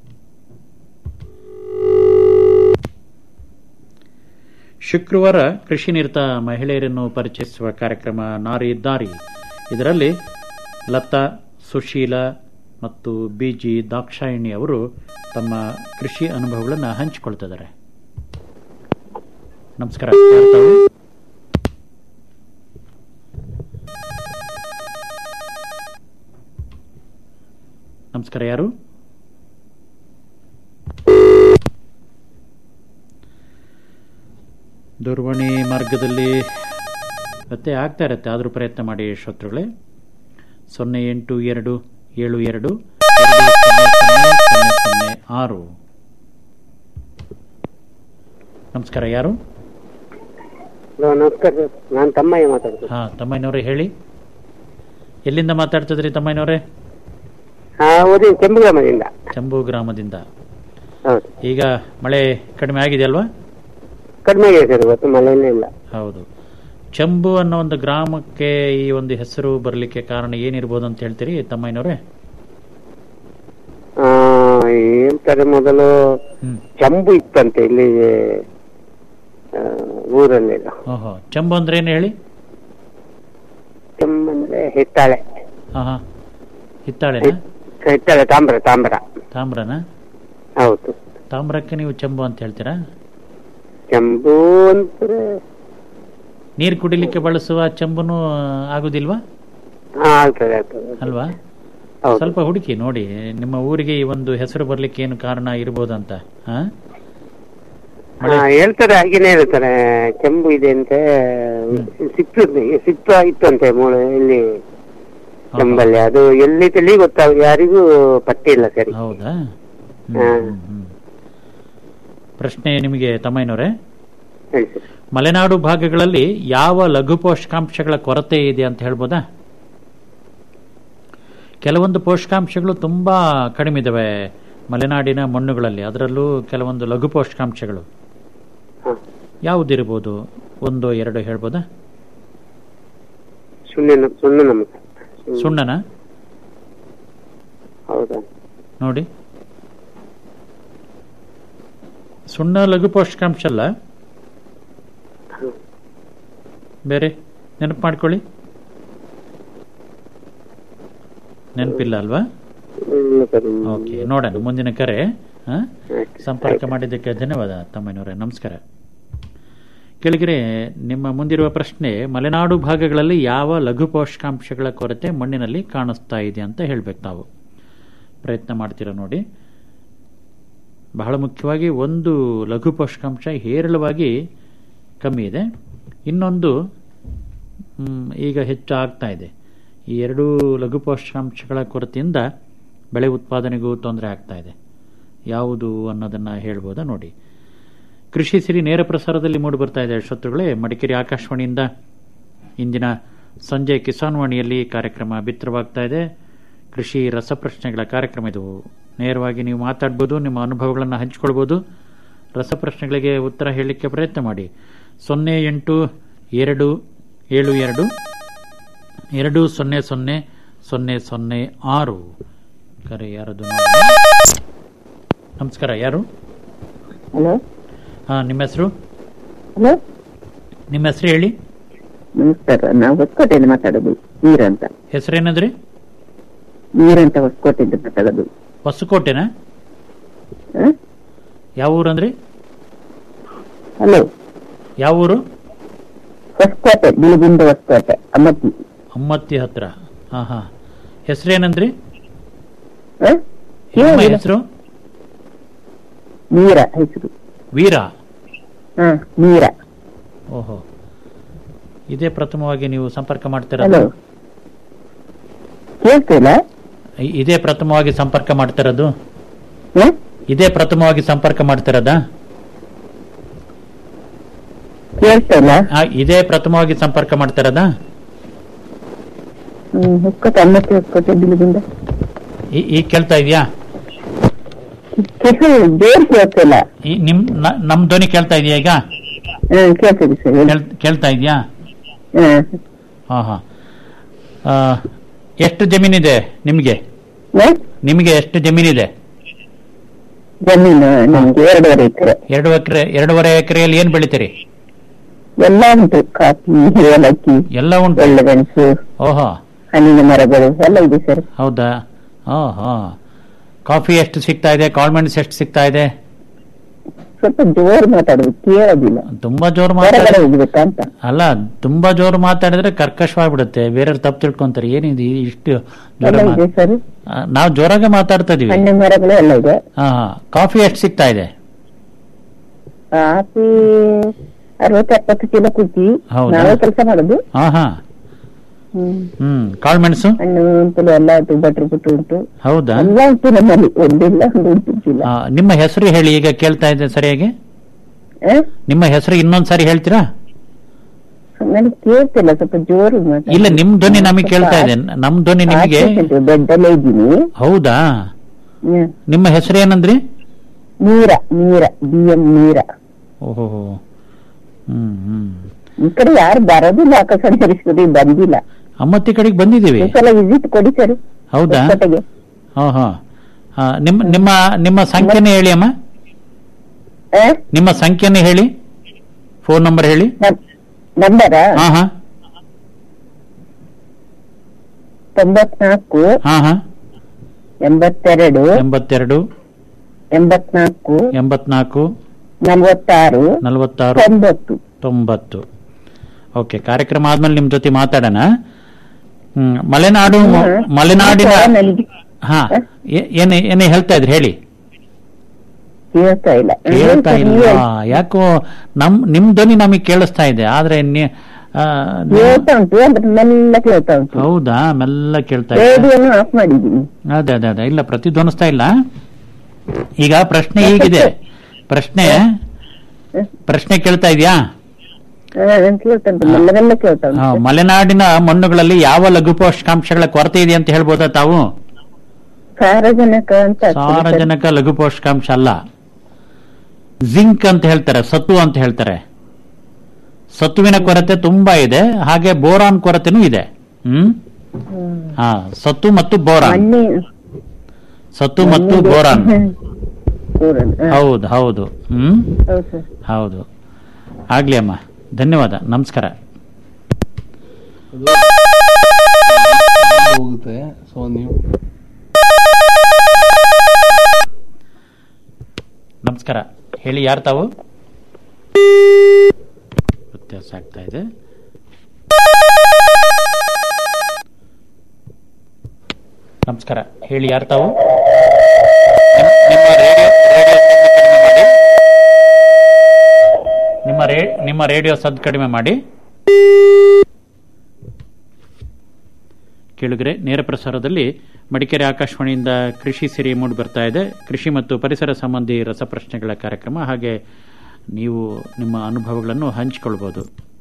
ಶುಕ್ರವಾರ ಕೃಷಿ ನಿರತ ಮಹಿಳೆಯರನ್ನು ಪರಿಚಯಿಸುವ ಕಾರ್ಯಕ್ರಮ ನಾರಿ ದಾರಿ ಇದರಲ್ಲಿ ಲತಾ ಸುಶೀಲ ಮತ್ತು ಬಿಜಿ ದಾಕ್ಷಾಯಿಣಿ ಅವರು ತಮ್ಮ ಕೃಷಿ ಅನುಭವಗಳನ್ನು ಹಂಚಿಕೊಳ್ತಿದ್ದಾರೆ ನಮಸ್ಕಾರ ಯಾರು ತಾವು? ನಮಸ್ಕಾರ ಯಾರು ದೂರವಾಣಿ ಮಾರ್ಗದಲ್ಲಿ ಮತ್ತೆ ಆಗ್ತಾ ಇರುತ್ತೆ ಆದರೂ ಪ್ರಯತ್ನ ಮಾಡಿ ಶ್ರೋತೃಗಳೇ ಸೊನ್ನೆ ಎಂಟು ಎರಡು ಏಳು ಎರಡು ಎರಡು ಸೊನ್ನೆ ಸೊನ್ನೆ ಸೊನ್ನೆ ಸೊನ್ನೆ ಆರು ನಮಸ್ಕಾರ ಯಾರು ಹಲೋ ನಮಸ್ಕಾರ ಸರ್ ನಾನು ತಮ್ಮಯ್ಯ ಮಾತಾಡ್ತೀನಿ ಹಾ ತಮ್ಮಯ್ಯನವರೇ ಹೇಳಿ ಎಲ್ಲಿಂದ ಮಾತಾಡ್ತಿದ್ರಿ ತಮ್ಮಯ್ಯನವರೇ ಹಾ ಓದಿ ಕೆಂಪುಗ್ರಾಮದಿಂದ ಚಂಬು ಗ್ರಾಮದಿಂದ ಹೌದು ಈಗ ಮಳೆ ಕಡಿಮೆ ಆಗಿದೆ ಅಲ್ವಾ ಕಡಿಮೆ ಆಗಿದೆ ಸರ್ ಇವತ್ತು ಮಳೆನೇ ಇಲ್ಲ ಹೌದು ಚಂಬು ಅನ್ನೋ ಒಂದು ಗ್ರಾಮಕ್ಕೆ ಈ ಒಂದು ಹೆಸರು ಬರಲಿಕ್ಕೆ ಕಾರಣ ಏನಿರ್ಬೋದು ಅಂತ ಹೇಳ್ತೀರಿ ತಮ್ಮಯ್ಯನವರೇ ಆ, ಹೇಳ್ತಾರೆ ಮೊದಲು ಚಂಬು ಇತ್ತಂತೆ ಇಲ್ಲಿ ಆ, ಊರಲ್ಲಿ ಓಹೋ ಚಂಬು ಅಂದ್ರೆ ಏನು ಹೇಳಿ ಚಂಬು ಅಂದ್ರೆ ಹಿತ್ತಾಳೆ ಹಾ ಹಾ ಹಿತ್ತಾಳೆನಾ ಹಿತ್ತಾಳೆ ತಾಮ್ರ ತಾಮ್ರ ತಾಮ್ರನಾ ಹೌದು ತಾಮ್ರಕ್ಕೆ ನೀವು ಚಂಬು ಅಂತ ಹೇಳ್ತೀರಾ ಚಂಬು ಅಂದ್ರೆ ನೀರು ಕುಡಿಲಿಕ್ಕೆ ಬಳಸುವ ಚಂಬುನು ಆಗುದಿಲ್ವಾ ಹಾ ಆಗ್ತದೆ ಆಗ್ತದೆ ಅಲ್ವಾ ಹೌದು. ಸ್ವಲ್ಪ ಹುಡುಕಿ ನೋಡಿ ನಿಮ್ಮ ಊರಿಗೆ ಈ ಒಂದು ಹೆಸರು ಬರ್ಲಿಕ್ಕೆ ಏನು ಕಾರಣ ಇರ್ಬೋದಂತ ಹಾ ಹಾ, ಹೇಳ್ತಾರೆ ಹಾಗೇನೆ ಹೇಳ್ತಾರೆ ಚೆಂಬು ಇದೆ ಅಂತೆ ಸಿಪ್ಪು ಸಿಪ್ಪು ಇತ್ತಂತೆ ಮೂಳೆ ಇಲ್ಲಿ ಚೆಂಬಲ್ಲಿ ಅದು ಎಲ್ಲಿ ತಲಿ ಗೊತ್ತಾಗ ಯಾರಿಗೂ ಪತ್ತೆ ಇಲ್ಲ ಸರಿ ಹೌದಾ ಹಾ. ಪ್ರಶ್ನೆ ನಿಮಗೆ ತಮ್ಮಯ್ಯನವರೇ ಹೇಳಿ ಸರ್ ಮಲೆನಾಡು ಭಾಗಗಳಲ್ಲಿ ಯಾವ ಲಘು ಪೋಷಕಾಂಶಗಳ ಕೊರತೆ ಇದೆ ಅಂತ ಹೇಳ್ಬೋದಾ ಕೆಲವೊಂದು ಪೋಷಕಾಂಶಗಳು ತುಂಬಾ ಕಡಿಮೆ ಇದಾವೆ ಮಲೆನಾಡಿನ ಮಣ್ಣುಗಳಲ್ಲಿ ಅದರಲ್ಲೂ ಕೆಲವೊಂದು ಲಘು ಪೋಷಕಾಂಶಗಳು ಯಾವುದಿರ್ಬೋದು ಒಂದು ಎರಡು ಹೇಳ್ಬೋದಾ ಸುಣ್ಣ ಸುಣ್ಣ ನಮಕ ಸುಣ್ಣನ ಹೌದಾ ನೋಡಿ ಸುಣ್ಣ ಲಘು ಪೋಷಕಾಂಶ ಅಲ್ಲ ಬೇರೆ ನೆನಪು ಮಾಡ್ಕೊಳ್ಳಿ ನೆನಪಿಲ್ಲ ಅಲ್ವಾ ಓಕೆ ನೋಡೋಣ ಮುಂದಿನ ಕರೆ ಆ? ಸಂಪರ್ಕ ಮಾಡಿದ್ದಕ್ಕೆ ಧನ್ಯವಾದ ತಮ್ಮನವರೇ ನಮಸ್ಕಾರ ಕೆಳಗರೆ ನಿಮ್ಮ ಮುಂದಿರುವ ಪ್ರಶ್ನೆ ಮಲೆನಾಡು ಭಾಗಗಳಲ್ಲಿ ಯಾವ ಲಘು ಪೋಷಕಾಂಶಗಳ ಕೊರತೆ ಮಣ್ಣಿನಲ್ಲಿ ಕಾಣಿಸ್ತಾ ಇದೆ ಅಂತ ಹೇಳ್ಬೇಕು ತಾವು ಪ್ರಯತ್ನ ಮಾಡ್ತೀರಾ ನೋಡಿ ಬಹಳ ಮುಖ್ಯವಾಗಿ ಒಂದು ಲಘು ಪೋಷಕಾಂಶ ಹೇರಳವಾಗಿ ಕಮ್ಮಿ ಇದೆ ಇನ್ನೊಂದು ಮ್, ಈಗ ಹೆಚ್ಚು ಆಗ್ತಾ ಇದೆ ಈ ಎರಡೂ ಲಘು ಪೋಷಕಾಂಶಗಳ ಕೊರತೆಯಿಂದ ಬೆಳೆ ಉತ್ಪಾದನೆಗೂ ತೊಂದರೆ ಆಗ್ತಾ ಇದೆ ಯಾವುದು ಅನ್ನೋದನ್ನು ಹೇಳ್ಬೋದಾ ನೋಡಿ ಕೃಷಿ ಸಿರಿ ನೇರ ಪ್ರಸಾರದಲ್ಲಿ ಮೂಡಿ ಬರ್ತಾ ಇದೆ ಶ್ರೋತೃಗಳೇ ಮಡಿಕೇರಿ ಆಕಾಶವಾಣಿಯಿಂದ ಇಂದಿನ ಸಂಜೆ ಕಿಸಾನ್ ವಾಣಿಯಲ್ಲಿ ಕಾರ್ಯಕ್ರಮ ಬಿತ್ತರವಾಗ್ತಾ ಇದೆ ಕೃಷಿ ರಸಪ್ರಶ್ನೆಗಳ ಕಾರ್ಯಕ್ರಮ ಇದು ನೇರವಾಗಿ ನೀವು ಮಾತಾಡ್ಬೋದು ನಿಮ್ಮ ಅನುಭವಗಳನ್ನು ಹಂಚಿಕೊಳ್ಬೋದು ರಸಪ್ರಶ್ನೆಗಳಿಗೆ ಉತ್ತರ ಹೇಳಲಿಕ್ಕೆ ಪ್ರಯತ್ನ ಮಾಡಿ ಸೊನ್ನೆ ಎಂಟು ಎರಡು ಏಳು ಎರಡು ಎರಡು ಸೊನ್ನೆ ಸೊನ್ನೆ ಸೊನ್ನೆ ಸೊನ್ನೆ ಆರು ಕರೆ ಯಾರದು ನೋಡಿ. ನಮಸ್ಕಾರ ಯಾರು ಹಲೋ ಹಾ ನಿಮ್ಮ ಹೆಸರು ಹಲೋ ನಿಮ್ಮ ಹೆಸರು ಹೇಳಿ ನಮಸ್ಕಾರ ನಾವು ಹೊಸಕೋಟೆಯಿಂದ ಮಾತಾಡೋದು ನೀರಂತ ಹೆಸರೇನದ್ರಿ ನೀರಂತ ಹೊಸಕೋಟೆಯಿಂದ ಮಾತಾಡೋದು ಹೊಸಕೋಟೆನಾ ಹ? ಯಾವ ಊರಂದ್ರಿ ಹಲೋ ಯಾವ ಊರು ಹೊಸಕೋಟೆ ಬಿಳಿಗುಂದ ಹೊಸಕೋಟೆ ಅಮ್ಮತ್ತಿ ಅಮ್ಮತ್ತಿ ಹತ್ರ ಹಾ ಹಾ ಹೆಸರೇನಂದ್ರಿ ಹ? ನಿಮ್ಮ ಹೇಳಿ. ಹೆಸರು ನೀರ ಹೆಸರು ವೀರ ಹ ನೀರ ಓಹೋ ಇದೇ ಪ್ರಥಮವಾಗಿ ನೀವು ಸಂಪರ್ಕ ಹಲೋ ಮಾಡ್ತಿರೋದು ಕೇಳ್ತಿಲ್ಲ ಇ- ಇದೇ ಪ್ರಥಮವಾಗಿ ಸಂಪರ್ಕ ಮಾಡ್ತಿರೋದು ಹ? ಇದೇ ಪ್ರಥಮವಾಗಿ ಸಂಪರ್ಕ ಮಾಡ್ತಿರೋದಾ ಕೇಳ್ತಿಲ್ಲ ಆ, ಇದೇ ಪ್ರಥಮವಾಗಿ ಸಂಪರ್ಕ ಮಾಡ್ತಿರೋದಾ ಹ್ಮ್ ಹೊಸಕೋಟೆ ಅಮ್ಮತ್ತಿ ಹೊಸಕೋಟೆ ಬಿಳಿಗುಂದ ಈ- ಈಗ ಕೇಳ್ತಾ ಇದೆಯಾ ಕೇಳಿ ಜೋರ್ ಕೇಳ್ತಿಲ್ಲ ಈ ನಿಮ್ ನ- ನಮ್ ಧ್ವನಿ ಕೇಳ್ತಾ ಇದೆಯಾ ಈಗ ಹ್ಮ್ ಕೇಳ್ತಿದೆ ಸರ್ ಹೇಳಿ. ಕೇಳ್- ಕೇಳ್ತಾ ಇದೆಯಾ ಹ್ಮ್ ಹಾ ಹಾ ಆ, ಎಷ್ಟು ಜಮೀನಿದೆ ನಿಮ್ಗೆ ಹ? ನಿಮಗೆ ಎಷ್ಟು ಜಮೀನಿದೆ ಜಮೀನು ನಮ್ಗೆ ಎರಡೂವರೆ ಎಕರೆ ಎರಡು ಎಕರೆ ಎರಡೂವರೆ ಎಕರೆಯಲ್ಲಿ ಏನ್ ಬೆಳಿತೀರಿ ಎಲ್ಲ ಉಂಟು ಕಾಫಿ ಏಲಕ್ಕಿ ಎಲ್ಲ ಉಂಟು ಒಳ್ಳೆಮೆಣಸು ಓಹೋ ಹಣ್ಣಿನ ಮರಗಳು ಎಲ್ಲ ಇದೆ ಸರ್ ಹೌದಾ ಹಾ ಹಾ ಕಾಫಿ ಎಷ್ಟು ಸಿಗ್ತಾ ಇದೆ ಕಾಳ್ಮೆಣಸ್ ಎಷ್ಟು ಸಿಗ್ತಾ ಇದೆ ಸ್ವಲ್ಪ ಜೋರು ಮಾತಾಡುದು ಕೇಳೋದಿಲ್ಲ ತುಂಬಾ ಜೋರು ಹೊರಗಡೆ ಮಾತಾಡ ಹೋಗ್ಬೇಕಾ ಅಂತ ಅಲ್ಲ ತುಂಬಾ ಜೋರು ಮಾತಾಡಿದ್ರೆ ಕರ್ಕಶವಾಗ್ಬಿಡುತ್ತೆ ಬೇರೆಯವ್ರು ತಪ್ಪು ತಿಳ್ಕೊಂತಾರೆ ಏನಿದೆ ಈ ಇಷ್ಟು ಜೋರ ಎಲ್ಲ ಇದೆ ಸರ್ ನಾವು ಜೋರಾಗೆ ಮಾತಾಡ್ತಾ ಇದೀವಿ ಹಣ್ಣಿನ ಮರಗಳು ಎಲ್ಲ ಇದೆ ಹಾ ಹಾ ಕಾಫಿ ಎಷ್ಟು ಸಿಗ್ತಾ ಇದೆ ಕಾಫಿ ಅರವತ್ತು ಎಪ್ಪತ್ತು ಕಿಲೋ ಕುಟ್ಟಿ ಹೌದಾ? ನಾವೇ ಕೆಲಸ ಮಾಡೋದು ಹಾ ಹಾ ಹ್ಮ್ ಹ್ಮ್ ಕಾಳ್ಮೆಣಸು ಹಣ್ಣು ಹಂಪಲು ಎಲ್ಲ ಉಂಟು ಬಟ್ರು ಪುಟ್ಟು ಉಂಟು ಹೌದಾ ಎಲ್ಲ ಉಂಟು ನಮ್ಮಲ್ಲಿ ಒಂದಿಲ್ಲ ಒಂದು ಉಂಟಿಲ್ಲ ಆ, ನಿಮ್ಮ ಹೆಸರು ಹೇಳಿ ಈಗ ಕೇಳ್ತಾ ಇದೆ ಸರಿಯಾಗಿ ನಿಮ್ಮ ಹೆಸರು ಇನ್ನೊಂದ್ ಸಾರಿ ಹೇಳ್ತೀರಾ ನನಗೆ ಕೇಳ್ತಿಲ್ಲ ಸ್ವಲ್ಪ ಜೋರು ಇಲ್ಲ ನಿಮ್ ಧ್ವನಿ ನಮಗೆ ಕೇಳ್ತಾ ಇದೆ ನಮ್ ಧ್ವನಿ ನಿಮಗೆ ಬೆಡ್ ಅಲ್ಲೇ ಇದ್ದೀನಿ ಹೌದಾ ಹ್ಮ್. ನಿಮ್ಮ ಹೆಸರು ಏನಂದ್ರಿ ನೀರ ನೀರ ಬಿ ಎಂ ನೀರ ಓಹೋ ಹ್ಮ್ ಹ್ಮ್ ಈ ಕಡೆ ಯಾರು ಬರೋದಿಲ್ಲ ಆಕಾಶವಾಣಿ ಬಂದಿಲ್ಲ ಅಮ್ಮತ್ತಿ ಕಡೆಗೆ ಬಂದಿದ್ದೀವಿ ಈ ಸಲ ವಿಸಿಟ್ ಕೊಡಿ ಸರ್ ಹೌದಾ ಹೊಸಕೋಟೆಗೆ ಹಾ ಹಾ ಆ, ನಿಮ್ಮ ನಿಮ್ಮ ನಿಮ್ಮ ಸಂಖ್ಯೆನೇ ಹೇಳಿ ಅಮ್ಮ ನಿಮ್ಮ ಸಂಖ್ಯೆನೇ ಹೇಳಿ ಫೋನ್ ನಂಬರ್ ಹೇಳಿ ನಂಬರ ಹಾ ಹಾ ತೊಂಬತ್ನಾಲ್ಕು ಹಾ ಹಾ ಎಂಬತ್ತೆರಡು ಎಂಬತ್ತೆರಡು ಎಂಬತ್ನಾಲ್ಕು ಎಂಬತ್ನಾಲ್ಕು ನಲವತ್ತಾರು ನಲವತ್ತಾರು ತೊಂಬತ್ತು ತೊಂಬತ್ತು ಓಕೆ ಕಾರ್ಯಕ್ರಮ ಆದ್ಮೇಲೆ ನಿಮ್ ಜೊತೆ ಮಾತಾಡೋಣ ಹ್ಮ್ ಮಲೆನಾಡು ಮಲೆನಾಡಿನ ಹಾ ಏ- ಏನೇ ಏನೇ ಹೇಳ್ತಾ ಇದ್ರಿ ಹೇಳಿ ಕೇಳ್ತಾ ಇಲ್ಲ ಕೇಳ್ತಾ ಇಲ್ಲ ಯಾಕೋ ನಮ್ ನಿಮ್ ಧ್ವನಿ ನಮಗೆ ಕೇಳಿಸ್ತಾ ಇದೆ ಆದ್ರೆ ನೀ- ಆ, ನೀವು- ಕೇಳ್ತಾ ಉಂಟು ಅಂದ್ರೆ ಮೆಲ್ಲ ಕೇಳ್ತಾ ಉಂಟು ಹೌದಾ ಮೆಲ್ಲ ಕೇಳ್ತಾ ಇದೆ ರೇಡಿಯೋನು ಆಫ್ ಮಾಡಿದ್ದೀನಿ ಅದೇ ಅದೇ ಅದೇ ಇಲ್ಲ ಪ್ರತಿಧ್ವನಿಸ್ತಾ ಇಲ್ಲ ಈಗ ಪ್ರಶ್ನೆ ಹೀಗಿದೆ ಪ್ರಶ್ನೆ ಪ್ರಶ್ನೆ ಕೇಳ್ತಾ ಇದೆಯಾ ಹಾ, ನಾನ್ ಕೇಳ್ತಾ ಉಂಟು ಮೆಲ್ಲ ಮೆಲ್ಲ ಕೇಳ್ತಾ ಉಂಟು ಆ, ಮಲೆನಾಡಿನ ಮಣ್ಣುಗಳಲ್ಲಿ ಯಾವ ಲಘು ಪೋಷಕಾಂಶಗಳ ಕೊರತೆ ಇದೆ ಅಂತ ಹೇಳ್ಬೋದಾ ತಾವು ಸಾರಜನಕ ಅಂತ ಆಗ್ತದೆ ಸರ್. ಸಾರಜನಕ ಲಘು ಪೋಷಕಾಂಶ ಅಲ್ಲ ಜಿಂಕ್ ಅಂತ ಹೇಳ್ತಾರೆ ಸತ್ತು ಅಂತ ಹೇಳ್ತಾರೆ ಸತ್ತುವಿನ ಕೊರತೆ ತುಂಬಾ ಇದೆ ಹಾಗೆ ಬೋರಾನ್ ಕೊರತೆನೂ ಇದೆ ಹ್ಮ್ ಹಾ ಸತ್ತು ಮತ್ತು ಬೋರಾನ್ ಮಣ್ಣಿ ಸತ್ತು ಮತ್ತು ಬೋರಾನ್ ಬೋರಾನ್, ಹ. ಹೌದು ಹೌದು ಹ್ಮ್ ಹೌದು ಸರ್ ಹೌದು ಆಗ್ಲಿ ಅಮ್ಮ ಧನ್ಯವಾದ ನಮಸ್ಕಾರ ಹೋಗುತ್ತೆ ಸೊ ನೀವು ನಮಸ್ಕಾರ ಹೇಳಿ ಯಾರು ತಾವು ವ್ಯತ್ಯಾಸ ಆಗ್ತಾ ಇದೆ ನಮಸ್ಕಾರ ಹೇಳಿ ಯಾರು ತಾವು ನಿಮ್ಮ ರೇ- ನಿಮ್ಮ ರೇಡಿಯೋ ಸದ್ ಕಡಿಮೆ ಮಾಡಿ ಕೇಳಿದ್ರೆ ನೇರ ಪ್ರಸಾರದಲ್ಲಿ ಮಡಿಕೇರಿ ಆಕಾಶವಾಣಿಯಿಂದ ಕೃಷಿ ಸಿರಿ ಮೂಡಿ ಬರ್ತಾ ಇದೆ ಕೃಷಿ ಮತ್ತು ಪರಿಸರ ಸಂಬಂಧಿ ರಸಪ್ರಶ್ನೆಗಳ ಕಾರ್ಯಕ್ರಮ ಹಾಗೆ ನೀವು ನಿಮ್ಮ ಅನುಭವಗಳನ್ನು ಹಂಚಿಕೊಳ್ಬಹುದು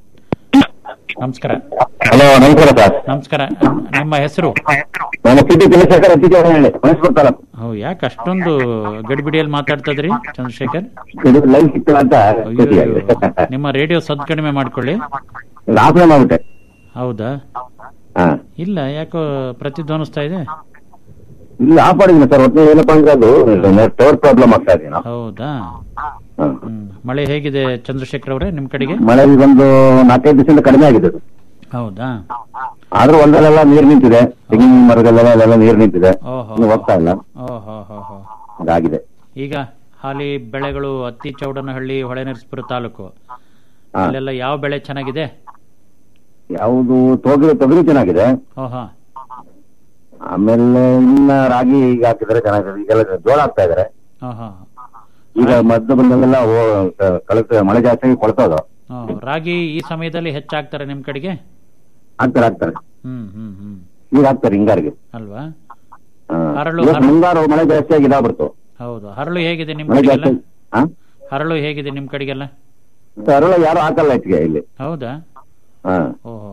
ನಮಸ್ಕಾರ ಹಲೋ ನಮಸ್ಕಾರ ಸರ್ ನಮಸ್ಕಾರ ನಿಮ್ಮ ಹೆಸರು ನಾನು ಸಿಟಿ ಚಂದ್ರಶೇಖರ್ ಅತ್ತಿಗೆ ಹೇಳಿ ಮನಸ್ಪುರ ತಾಲೂಕು ಓ ಯಾಕೆ ಅಷ್ಟೊಂದು ಗಡಿಬಿಡಿಯಲ್ಲಿ ಮಾತಾಡ್ತಾ ಇದ್ರಿ ಚಂದ್ರಶೇಖರ್ ಇದು ಲೈನ್ ಸಿಕ್ಕಿಲ್ಲ ಅಂತ ಅಯ್ಯೋ, ಅಯ್ಯೋ. ನಿಮ್ಮ ರೇಡಿಯೋ ಸದ್ ಕಡಿಮೆ ಮಾಡ್ಕೊಳ್ಳಿ ಆಫ್ಲೈನ್ ಮಾಡ್ಬಿಟ್ಟೆ ಹೌದಾ ಹಾ ಇಲ್ಲ ಯಾಕೋ ಪ್ರತಿಧ್ವನಿಸ್ತಾ ಇದೆ ಇಲ್ಲ ಆಫ್ ಮಾಡಿದ್ದೀನಿ ಸರ್ ಒಟ್ಟು ಏನಪ್ಪ ಅಂದ್ರೆ ಅದು ಟವರ್ ಪ್ರಾಬ್ಲಮ್ ಆಗ್ತಾ ಇದೆ ನಾವು ಹೌದಾ ಹ್ಮ್. ಮಳೆ ಹೇಗಿದೆ ಚಂದ್ರಶೇಖರ್ ಅವರೇ ನಿಮ್ ಕಡೆಗೆ ಮಳೆ ಈಗ ಒಂದು ನಾಲ್ಕೈದು ದಿವಸದಿಂದ ಕಡಿಮೆ ಆಗಿದೆ ಅದು ಹೌದಾ ಆದ್ರೂ ಒಂದಲ್ಲೆಲ್ಲ ನೀರು ನಿಂತಿದೆ ತೆಂಗಿನ ಮರಗಳೆಲ್ಲ ಅಲ್ಲೆಲ್ಲ ನೀರು ನಿಂತಿದೆ ಓಹೋ. ಇನ್ನು ಹೋಗ್ತಾ ಇಲ್ಲ ಓಹೋ ಹೋ ಹೋ ಹಾಗಾಗಿದೆ ಈಗ ಹಾಲಿ ಬೆಳೆಗಳು ಹತ್ತಿ ಚೌಡನಹಳ್ಳಿ ಹೊಳೆನರಸೀಪುರ ತಾಲೂಕು ಹಾ. ಅಲ್ಲೆಲ್ಲ ಯಾವ ಬೆಳೆ ಚೆನ್ನಾಗಿದೆ ಯಾವುದು ತೊಗರಿ ತೊಗರಿ ಚೆನ್ನಾಗಿದೆ ಓಹೋ ಆಮೇಲೆ ಇನ್ನ ರಾಗಿ ಈಗ ಹಾಕಿದ್ರೆ ಚೆನ್ನಾಗಿದೆ ಈಗೆಲ್ಲ ಜೋಳ ಹಾಕ್ತಾ ಇದಾರೆ ಓಹೋ ಈಗ ಮದ್ದು ಬಂದೆಲ್ಲ ಕಳೆದ ಮಳೆ ಜಾಸ್ತಿ ಕೊಳ್ತೋದು ಓ, ರಾಗಿ ಈ ಸಮಯದಲ್ಲಿ ಹೆಚ್ಚಾಗ್ತಾರೆ ನಿಮ್ ಕಡೆಗೆ ಹಾಕ್ತಾರೆ ಹಾಕ್ತಾರೆ ಹ್ಮ್ ಹ್ಮ್ ಹ್ಮ್ ಈಗ ಹಾಕ್ತಾರೆ ಹಿಂಗಾರಿಗೆ ಅಲ್ವಾ ಹಾ. ಹರಳು ಇವತ್ತು ಹರಳು ಮುಂಗಾರು ಮಳೆ ಜಾಸ್ತಿ ಆಗಿ ಇದಾಗ್ಬಿಡ್ತು ಹೌದು ಹರಳು ಹೇಗಿದೆ ನಿಮ್ ಮಳೆ ಕಡೆಗೆಲ್ಲ ಜಾಸ್ತಿ ಹಾ ಹರಳು ಹೇಗಿದೆ ನಿಮ್ ಕಡೆಗೆಲ್ಲ ಅರಳ ಯಾರು ಹಾಕಲ್ಲ ಹೆಚ್ಚಿಗೆ ಇಲ್ಲಿ ಹೌದಾ ಹಾ ಓಹೋ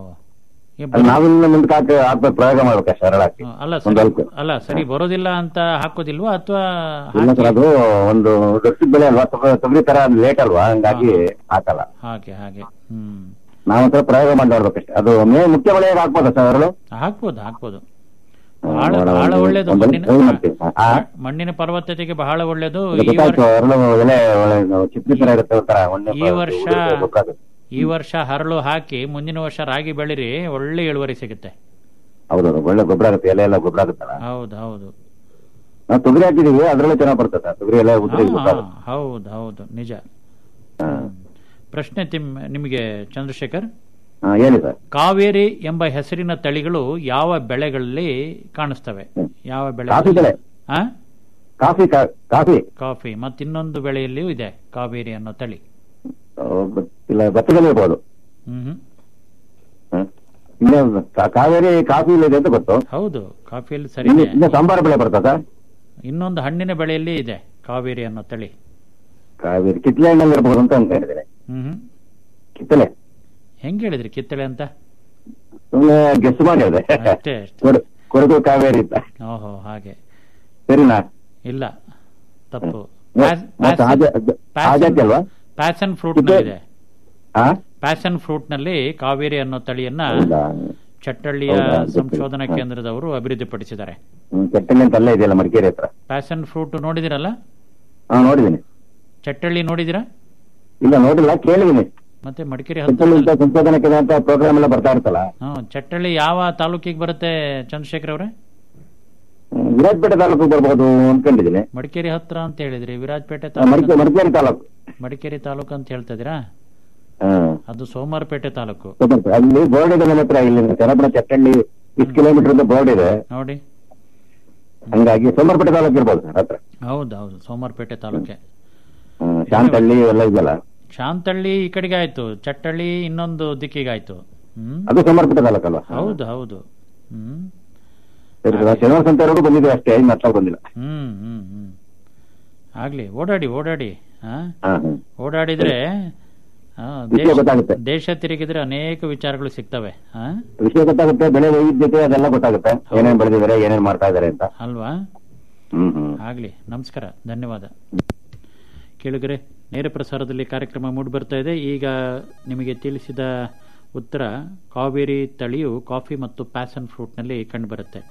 ಈ ಅಲ್ಲಿ ನಾವಿನ್ನ ಮುಂದಕ್ಕೆ ಹಾಕಿ ಹಾಕ್ಬೇಕು ಪ್ರಯೋಗ ಮಾಡ್ಬೇಕು ಅರಳ ಹಾಕಿ ಹ್ಮ್, ಅಲ್ಲ ಒಂದು ಸರಿ ಹೊಲಕ್ಕೆ. ಅಲ್ಲ ಸರಿ ಬರೋದಿಲ್ಲ ಅಂತ ಹಾಕೋದಿಲ್ವಾ ಅಥವಾ ಇಲ್ಲ ಸರ್ ಅದು ಒಂದು ವರ್ಷದ ಬೆಳೆ ಅಲ್ವಾ ತೊಗ- ತೊಗರಿ ತರ ಲೇಟ್ ಅಲ್ವಾ ಹಂಗಾಗಿ ಹಾಕಲ್ಲ ಹಾಗೆ ಹಾಗೆ ಹ್ಮ್ ನಾವೊಂಥರ ಪ್ರಯೋಗ ಮಾಡಿ ನೋಡ್ಬೇಕಷ್ಟೇ ಅದು ಮೇ ಮುಖ್ಯ ಬೆಳೆಯಾಗ ಹಾಕ್ಬೋದಾ ಸರ್ ಅರಳು ಹಾಕ್ಬೋದು ಹಾಕ್ಬೋದು ಹ್ಮ್, ಬಹಳ ನೋಡೋಣ. ಬಹಳ ಒಳ್ಳೇದು ಒಂದು ಮಣ್ಣಿನ try ಮಾಡ್ತೀನಿ. ಆ, ಮಣ್ಣಿನ ಫಲವತ್ತತೆಗೆ ಬಹಳ ಒಳ್ಳೇದು ಅದು ಈ ಗೊತ್ತಾಯ್ತು ವರ್ಷ ಅರಳು ಎಲೆ ಒಳ್ಳೆ ಚಿಪ್ಪಿ ತರ ಇರುತ್ತೆ ಒಂಥರ ಒಳ್ಳೆ ಈ ವರ್ಷ ಗೊತ್ತಾಗುತ್ತೆ ಈ ವರ್ಷ ಹರಳು ಹಾಕಿ ಮುಂದಿನ ವರ್ಷ ರಾಗಿ ಬೆಳಿರಿ ಒಳ್ಳೆ ಇಳುವರಿ ಸಿಗುತ್ತೆ ಹೌದೌದು ಒಳ್ಳೆ ಗೊಬ್ಬರ ಆಗುತ್ತೆ ಎಲೆ ಎಲ್ಲ ಗೊಬ್ಬರ ಆಗುತ್ತಲ್ಲ ಹೌದು ಹೌದು ನಾವು ತೊಗರಿ ಹಾಕಿದೀವಿ ಅದ್ರಲ್ಲೇ ಚೆನ್ನಾಗಿ ಬರ್ತದೆ ಸರ್ ತೊಗರಿ ಎಲೆ ಉದ್ರಿ ಹಾ, ಗೊತ್ತಾಗುತ್ತೆ ಹೌದು ಹೌದು ನಿಜ ಹಾ. ಪ್ರಶ್ನೆ ತಿಮ್ ನಿಮಗೆ ಚಂದ್ರಶೇಖರ್ ಹಾ, ಹೇಳಿ ಸರ್ ಕಾವೇರಿ ಎಂಬ ಹೆಸರಿನ ತಳಿಗಳು ಯಾವ ಬೆಳೆಗಳಲ್ಲಿ ಕಾಣಿಸ್ತವೆ ಯಾವ ಬೆಳೆ ಕಾಫಿ ಬೆಳೆ. ಆ ಕಾಫಿ ಕಾ- ಕಾಫಿ ಕಾಫಿ ಮತ್ತಿನ್ನೊಂದು ಬೆಳೆಯಲ್ಲಿಯೂ ಇದೆ ಕಾವೇರಿ ಅನ್ನೋ ತಳಿ ಆ, ಗೊತ್ತಿಲ್ಲ ಭತ್ತದಲ್ಲಿ ಇರ್ಬೋದು ಹ್ಮ್ ಹ್ಮ್. ಹ್ಮ್. ಇನ್ನು ಕಾ- ಕಾವೇರಿ ಕಾಫಿ ಇದೆ ಅಂತ ಗೊತ್ತು ಹೌದು ಕಾಫಿಯಲ್ಲಿ ಸರಿ ಇನ್ನು ಇದೆ ಇನ್ನು ಸಾಂಬಾರು ಬೆಳೆ ಬರ್ತದ ಇನ್ನೊಂದು ಹಣ್ಣಿನ ಬೆಳೆಯಲ್ಲಿ ಇದೆ ಕಾವೇರಿ ಅನ್ನೋ ತಳಿ ಕಾವೇರಿ ಕಿತ್ಲೆ ಹಣ್ಣಲ್ಲಿ ಇರ್ಬೋದು ಅಂತ ಅನ್ಕೊಂಡಿದ್ದೇನೆ ಹ್ಮ್ ಹ್ಮ್. ಕಿತ್ತಲೆ ಹೆಂಗ್ ಹೇಳಿದ್ರಿ ಕಿತ್ತಳೆ ಅಂತ ಸುಮ್ಮನೆ ಗೆಸ್ ಮಾಡಿದೆ ಅಷ್ಟೇ ಅಷ್ಟೇ ಕೊಡ- ಕೊಡಗು ಕಾವೇರಿ ಅಂತ ಓಹೋ ಹಾಗೆ ಸರಿನಾ ಇಲ್ಲ ತಪ್ಪು ಮತ್- ಮತ್ತೆ ಹಾಗೆ- ಹಾಗೆ ಅಲ್ವಾ ಪ್ಯಾಷನ್ ಫ್ರೂಟ್ ಕಿತ್ತಳೆ- ಇದೆ ಹಾ ಪ್ಯಾಷನ್ ಫ್ರೂಟ್ ನಲ್ಲಿ ಕಾವೇರಿ ಅನ್ನೋ ತಳಿಯನ್ನ ಹೌದಾ ಚಟ್ಟಳ್ಳಿಯ ಹೌದಾ? ಗೊತ್ತಿಲ್ಲ. ಸಂಶೋಧನಾ ಹಾ. ಕೇಂದ್ರದವರು ಅಭಿವೃದ್ಧಿಪಡಿಸಿದ್ದಾರೆ ಹ್ಮ್, ಚಟ್ಟಳ್ಳಿ ಅಂತ ಅಲ್ಲೇ ಇದೆಯಲ್ಲ ಮಡಿಕೇರಿ ಹತ್ರ ಪ್ಯಾಷನ್ ಫ್ರೂಟ್ ನೋಡಿದಿರಲ್ಲ ಹಾ ನೋಡಿದ್ದೀನಿ ಚಟ್ಟಳ್ಳಿ ನೋಡಿದಿರಾ ಇಲ್ಲ ನೋಡಿಲ್ಲ ಕೇಳಿದ್ದೀನಿ ಮತ್ತೆ ಮಡಿಕೇರಿ ಚಟ್ಟಳ್ಳಿ ಹತ್ತಿರ ಅಂತ ಸಂಶೋಧನಾ ಕೇಂದ್ರ ಅಂತ ಪ್ರೋಗ್ರಾಮ್ ಎಲ್ಲ ಬರ್ತಾ ಇರ್ತಲ್ಲ ಹ್ಮ್ ಚಟ್ಟಳ್ಳಿ ಯಾವ ತಾಲೂಕಿಗೆ ಬರುತ್ತೆ ಚಂದ್ರಶೇಖರ್ ಅವರೇ ಹ್ಮ್, ವಿರಾಜಪೇಟೆ ತಾಲೂಕು ಬರ್ಬೋದು ಅನ್ಕೊಂಡಿದ್ದೀನಿ ಮಡಿಕೇರಿ ಹತ್ರ ಅಂತ ಹೇಳಿದ್ರಿ ವಿರಾಜಪೇಟೆ ಆ, ಮಡಿಕೇ- ತಾಲೂಕು ಮಡಿಕೇರಿ ತಾಲೂಕು ಮಡಿಕೇರಿ ತಾಲೂಕು ಅಂತ ಹೇಳ್ತಾ ಇದೀರಾ ಹಾ ಅದು ಸೋಮವಾರಪೇಟೆ ತಾಲೂಕು ಗೊತ್ತಾಯ್ತು. ಅಲ್ಲಿ ಬೋರ್ಡ್ ಇದೆ ನನ್ನ ಹತ್ರ ಇಲ್ಲಿ ಚನ್ನಪುರ ಚಟ್ಟಳ್ಳಿ ಇಷ್ಟು ಕಿಲೋಮೀಟರ್ ಬೋರ್ಡ್ ಇದೆ ನೋಡಿ ಹಂಗಾಗಿ ಸೋಮವಾರಪೇಟೆ ತಾಲೂಕು ಇರ್ಬೋದು ಸರ್ ಹತ್ರ ಹೌದು ಹೌದು ಸೋಮವಾರಪೇಟೆ ತಾಲೂಕೆ ಹ್ಮ್, ಶಾಂತಳ್ಳಿ ಎಲ್ಲ ಇದೆಯಲ್ಲ ಶಾಂತಳ್ಳಿ ಈ ಕಡೆಗೆ ಆಯ್ತು ಚಟ್ಟಳ್ಳಿ ಇನ್ನೊಂದು ದಿಕ್ಕಿಗೆ ಆಯ್ತು ಹ್ಮ್ ಅದು ಸೋಮವಾರಪೇಟೆ ತಾಲೂಕಲ್ವಾ ಹೌದು ಹೌದು ಹ್ಮ್ ಸರಿ ಸರ್ ಶನಿವಾರ ಸಂತೆವರೆಗೂ ಬಂದಿದೆ ಅಷ್ಟೇ ಇನ್ನು ಹತ್ರ ಬಂದಿಲ್ಲ ಹ್ಮ್ ಹ್ಮ್ ಹ್ಮ್ ಆಗ್ಲಿ ಓಡಾಡಿ ಓಡಾಡಿ ಹಾ ಹಾ ಹ್ಮ್ ಓಡಾಡಿದ್ರೆ ಆ, ವಿಷಯ ದೇಶ- ಗೊತ್ತಾಗುತ್ತೆ. ದೇಶ ತಿರುಗಿದ್ರೆ ಅನೇಕ ವಿಚಾರಗಳು ಸಿಗ್ತವೆ ಹಾ ವಿಷಯ ಗೊತ್ತಾಗುತ್ತೆ ಬೆಳೆ ವೈವಿಧ್ಯತೆ ಅದೆಲ್ಲ ಗೊತ್ತಾಗುತ್ತೆ ಏನೇನ್ ಬೆಳೆದಿದ್ದಾರೆ ಏನೇನ್ ಮಾಡ್ತಾ ಇದಾರೆ ಅಂತ ಅಲ್ವಾ ಹ್ಮ್ ಹ್ಮ್ ಆಗ್ಲಿ ನಮಸ್ಕಾರ ಧನ್ಯವಾದ ಕೇಳಿದ್ರೆ ನೇರ ಪ್ರಸಾರದಲ್ಲಿ ಕಾರ್ಯಕ್ರಮ ಮೂಡಿಬರ್ತಾ ಇದೆ ಈಗ ನಿಮಗೆ ತಿಳಿಸಿದ ಉತ್ತರ ಕಾವೇರಿ ತಳಿಯು ಕಾಫಿ ಮತ್ತು ಪ್ಯಾಸನ್ ಫ್ರೂಟ್ನಲ್ಲಿ ಕಂಡುಬರುತ್ತೆ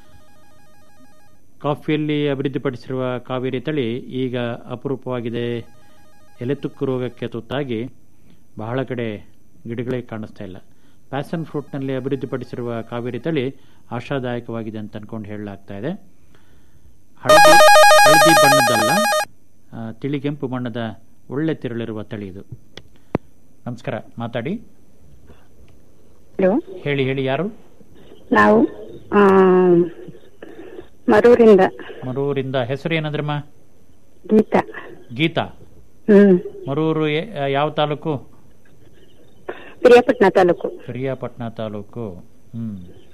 ಕಾಫಿಯಲ್ಲಿ ಅಭಿವೃದ್ಧಿಪಡಿಸಿರುವ ಕಾವೇರಿ ತಳಿ ಈಗ ಅಪರೂಪವಾಗಿದೆ ಎಲೆತುಕ್ಕು ರೋಗಕ್ಕೆ ತುತ್ತಾಗಿ ಬಹಳ ಕಡೆ ಗಿಡಗಳೇ ಕಾಣಿಸ್ತಾ ಇಲ್ಲ ಪ್ಯಾಸನ್ ಫ್ರೂಟ್ನಲ್ಲಿ ಅಭಿವೃದ್ಧಿಪಡಿಸಿರುವ ಕಾವೇರಿ ತಳಿ ಆಶಾದಾಯಕವಾಗಿದೆ ಅಂತ ಅನ್ಕೊಂಡು ಹೇಳಲಾಗ್ತಾ ಇದೆ ಹಳದಿ ಹಳದಿ ಬಣ್ಣದಲ್ಲ ಆ, ತಿಳಿಗೆಂಪು ಬಣ್ಣದ ಒಳ್ಳೆ ತಿರುಳಿರುವ ತಳಿ ಇದು ನಮಸ್ಕಾರ ಮಾತಾಡಿ ಹಲೋ ಹೇಳಿ ಹೇಳಿ ಯಾರು ನಾವು ಆ, ಮರೂರಿಂದ ಮರೂರಿಂದ ಹೆಸರು ಏನಂದ್ರಮ್ಮ ಗೀತಾ ಗೀತಾ ಹ್ಮ್ ಮರೂರು ಎ- ಯಾವ ತಾಲೂಕು ಪ್ರಿಯಾಪಟ್ನ ತಾಲೂಕು ಪ್ರಿಯಾಪಟ್ನ ತಾಲೂಕು ಹ್ಮ್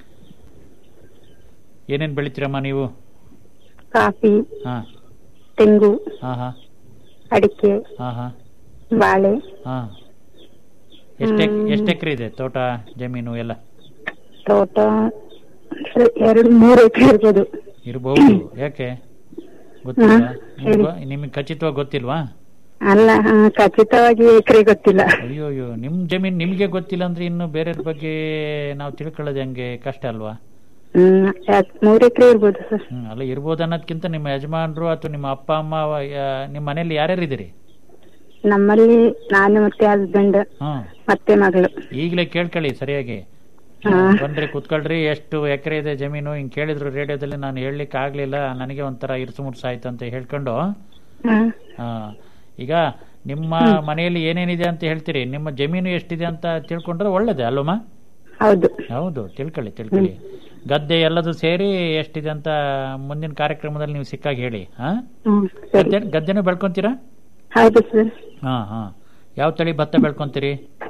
ಏನೇನ್ ಬೆಳಿತೀರಮ್ಮ ನೀವು ಕಾಫಿ ಹಾ ತೆಂಗು ಹಾ ಹಾ ಅಡಿಕೆ ಹಾ ಹಾ ಬಾಳೆ ಹಾ ಎಷ್ಟು ಹ್ಮ್. ಎಷ್ಟು ಎಕರೆ ಇದೆ ತೋಟ ಜಮೀನು ಎಲ್ಲ ತೋಟ ಅಂದ್ರೆ ಎರಡು ಮೂರು ಎಕರೆ ಇರ್ಬೋದು ಇರಬಹುದು ಯಾಕೆ ಗೊತ್ತಿಲ್ಲ ಹಾ, ಹೇಳಿ. ನಿಮ್ಗೆ ನಿಮಗೆ ಖಚಿತವಾಗಿ ಗೊತ್ತಿಲ್ವಾ ಅಲ್ಲ ಆ, ಖಚಿತವಾಗಿ ಎಕರೆ ಗೊತ್ತಿಲ್ಲ ಅಯ್ಯೋ ಅಯ್ಯೋ ನಿಮ್ ಜಮೀನ್ ನಿಮ್ಗೆ ಗೊತ್ತಿಲ್ಲ ಅಂದ್ರೆ ಇನ್ನು ಬೇರೆಯವ್ರ ಬಗ್ಗೆ ನಾವು ತಿಳ್ಕೊಳ್ಳೋದು ಹೆಂಗೆ ಕಷ್ಟ ಅಲ್ವಾ ಹ್ಮ್ ಯಾಕ್- ಮೂರು ಎಕರೆ ಇರ್ಬೋದು ಸರ್ ಹ್ಮ್ ಅಲ್ಲ ಇರ್ಬೋದು ಅನ್ನೋದ್ಕಿಂತ ನಿಮ್ಮ ಯಜಮಾನರು ಅಥವಾ ನಿಮ್ಮ ಅಪ್ಪ ಅಮ್ಮ ಯಾ- ನಿಮ್ಮ ಮನೇಲಿ ಯಾರ್ಯಾರು ಇದ್ದೀರಿ ನಮ್ಮಲ್ಲಿ ನಾನು ಮತ್ತೆ ಹಸ್ಬೆಂಡ್ ಹ್ಮ್ ಮತ್ತೆ ಮಗಳು ಈಗಲೇ ಕೇಳ್ಕೊಳ್ಳಿ ಸರಿಯಾಗಿ ಹಾ. ಬಂದ್ರಿ ಕುತ್ಕೊಳ್ರಿ ಎಷ್ಟು ಎಕರೆ ಇದೆ ಜಮೀನು ಹಿಂಗ್ ಕೇಳಿದ್ರು ರೇಡಿಯೋದಲ್ಲಿ ನಾನು ಹೇಳಲಿಕ್ಕೆ ಆಗ್ಲಿಲ್ಲ ನನಗೆ ಒಂಥರ ಇರ್ಸು ಮುರ್ಸು ಆಯ್ತು ಅಂತ ಹೇಳ್ಕೊಂಡು ಹ್ಮ್ ಆ, ಈಗ ನಿಮ್ಮ ಮನೆಯಲ್ಲಿ ಏನೇನಿದೆ ಅಂತ ಹೇಳ್ತೀರಿ ನಿಮ್ಮ ಜಮೀನು ಎಷ್ಟಿದೆ ಅಂತ ತಿಳ್ಕೊಂಡ್ರೆ ಒಳ್ಳೇದೇ ಅಲ್ವಮ್ಮ ಹೌದು ಹೌದು ತಿಳ್ಕೊಳ್ಳಿ ತಿಳ್ಕೊಳ್ಳಿ ಗದ್ದೆ ಎಲ್ಲದು ಸೇರಿ ಎಷ್ಟಿದೆ ಅಂತ ಮುಂದಿನ ಕಾರ್ಯಕ್ರಮದಲ್ಲಿ ನೀವು ಸಿಕ್ಕಾಗ ಹೇಳಿ ಹಾ ಹ್ಮ್ ಗದ್ದೆ ಗದ್ದೆನೂ ಬೆಳ್ಕೊಂತೀರಾ ಹೌದು ಸರ್ ಹಾ ಹಾ ಯಾವ ತಳಿ ಭತ್ತ ಬೆಳ್ಕೊಂತೀರಿ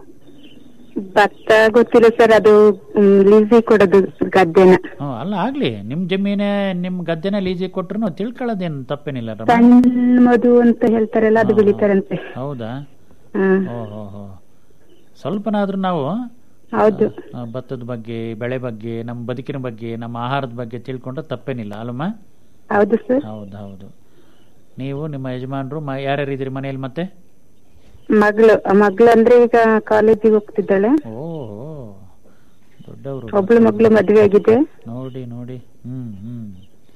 ಭತ್ತ ಗೊತ್ತಿಲ್ಲ ಸರ್ ಅದು ಲೀಸಿ ಕೊಡೋದು ಗದ್ದೆನ ಹ್ಮ್ ಅಲ್ಲ ಆಗ್ಲಿ ನಿಮ್ ಜಮೀನೇ ನಿಮ್ ಗದ್ದೆನ ಲೀಜಿಗೆ ಕೊಟ್ರು ತಿಳ್ಕೊಳ್ಳೋದೇನು ತಪ್ಪೇನಿಲ್ಲ ರಮ್ಮ ಸಣ್ಣ ಮಧು ಅಂತ ಹೇಳ್ತಾರಲ್ಲ ಅದು ಬೆಳಿತಾರಂತೆ ಹೌದಾ ಹ್ಮ್ ಓಹೋ ಹೋ ಸ್ವಲ್ಪನಾದ್ರೂ ನಾವು ಹೌದು ಆ, ಭತ್ತದ ಬಗ್ಗೆ ಬೆಳೆ ಬಗ್ಗೆ ನಮ್ಮ ಬದುಕಿನ ಬಗ್ಗೆ ನಮ್ಮ ಆಹಾರದ ಬಗ್ಗೆ ತಿಳ್ಕೊಂಡ್ರೆ ತಪ್ಪೇನಿಲ್ಲ ಅಲ್ಲಮ್ಮ ಹೌದು ಸರ್ ಹೌದು ಹೌದು ನೀವು ನಿಮ್ಮ ಯಜಮಾನರು ಮ ಯಾರ್ಯಾರು ಇದ್ದೀರಿ ಮನೆಯಲ್ಲಿ ಮತ್ತೆ ಮಗಳು ಮಗಳು ಅಂದ್ರೆ ಈಗ ಕಾಲೇಜಿಗೆ ಹೋಗ್ತಿದ್ದಾಳೆ ಓಹೋ ದೊಡ್ಡವರು ಒಬ್ಳು ಮಗಳು ಮದ್ವೆ ಆಗಿದೆ ನೋಡಿ ನೋಡಿ ಹ್ಮ್ ಹ್ಮ್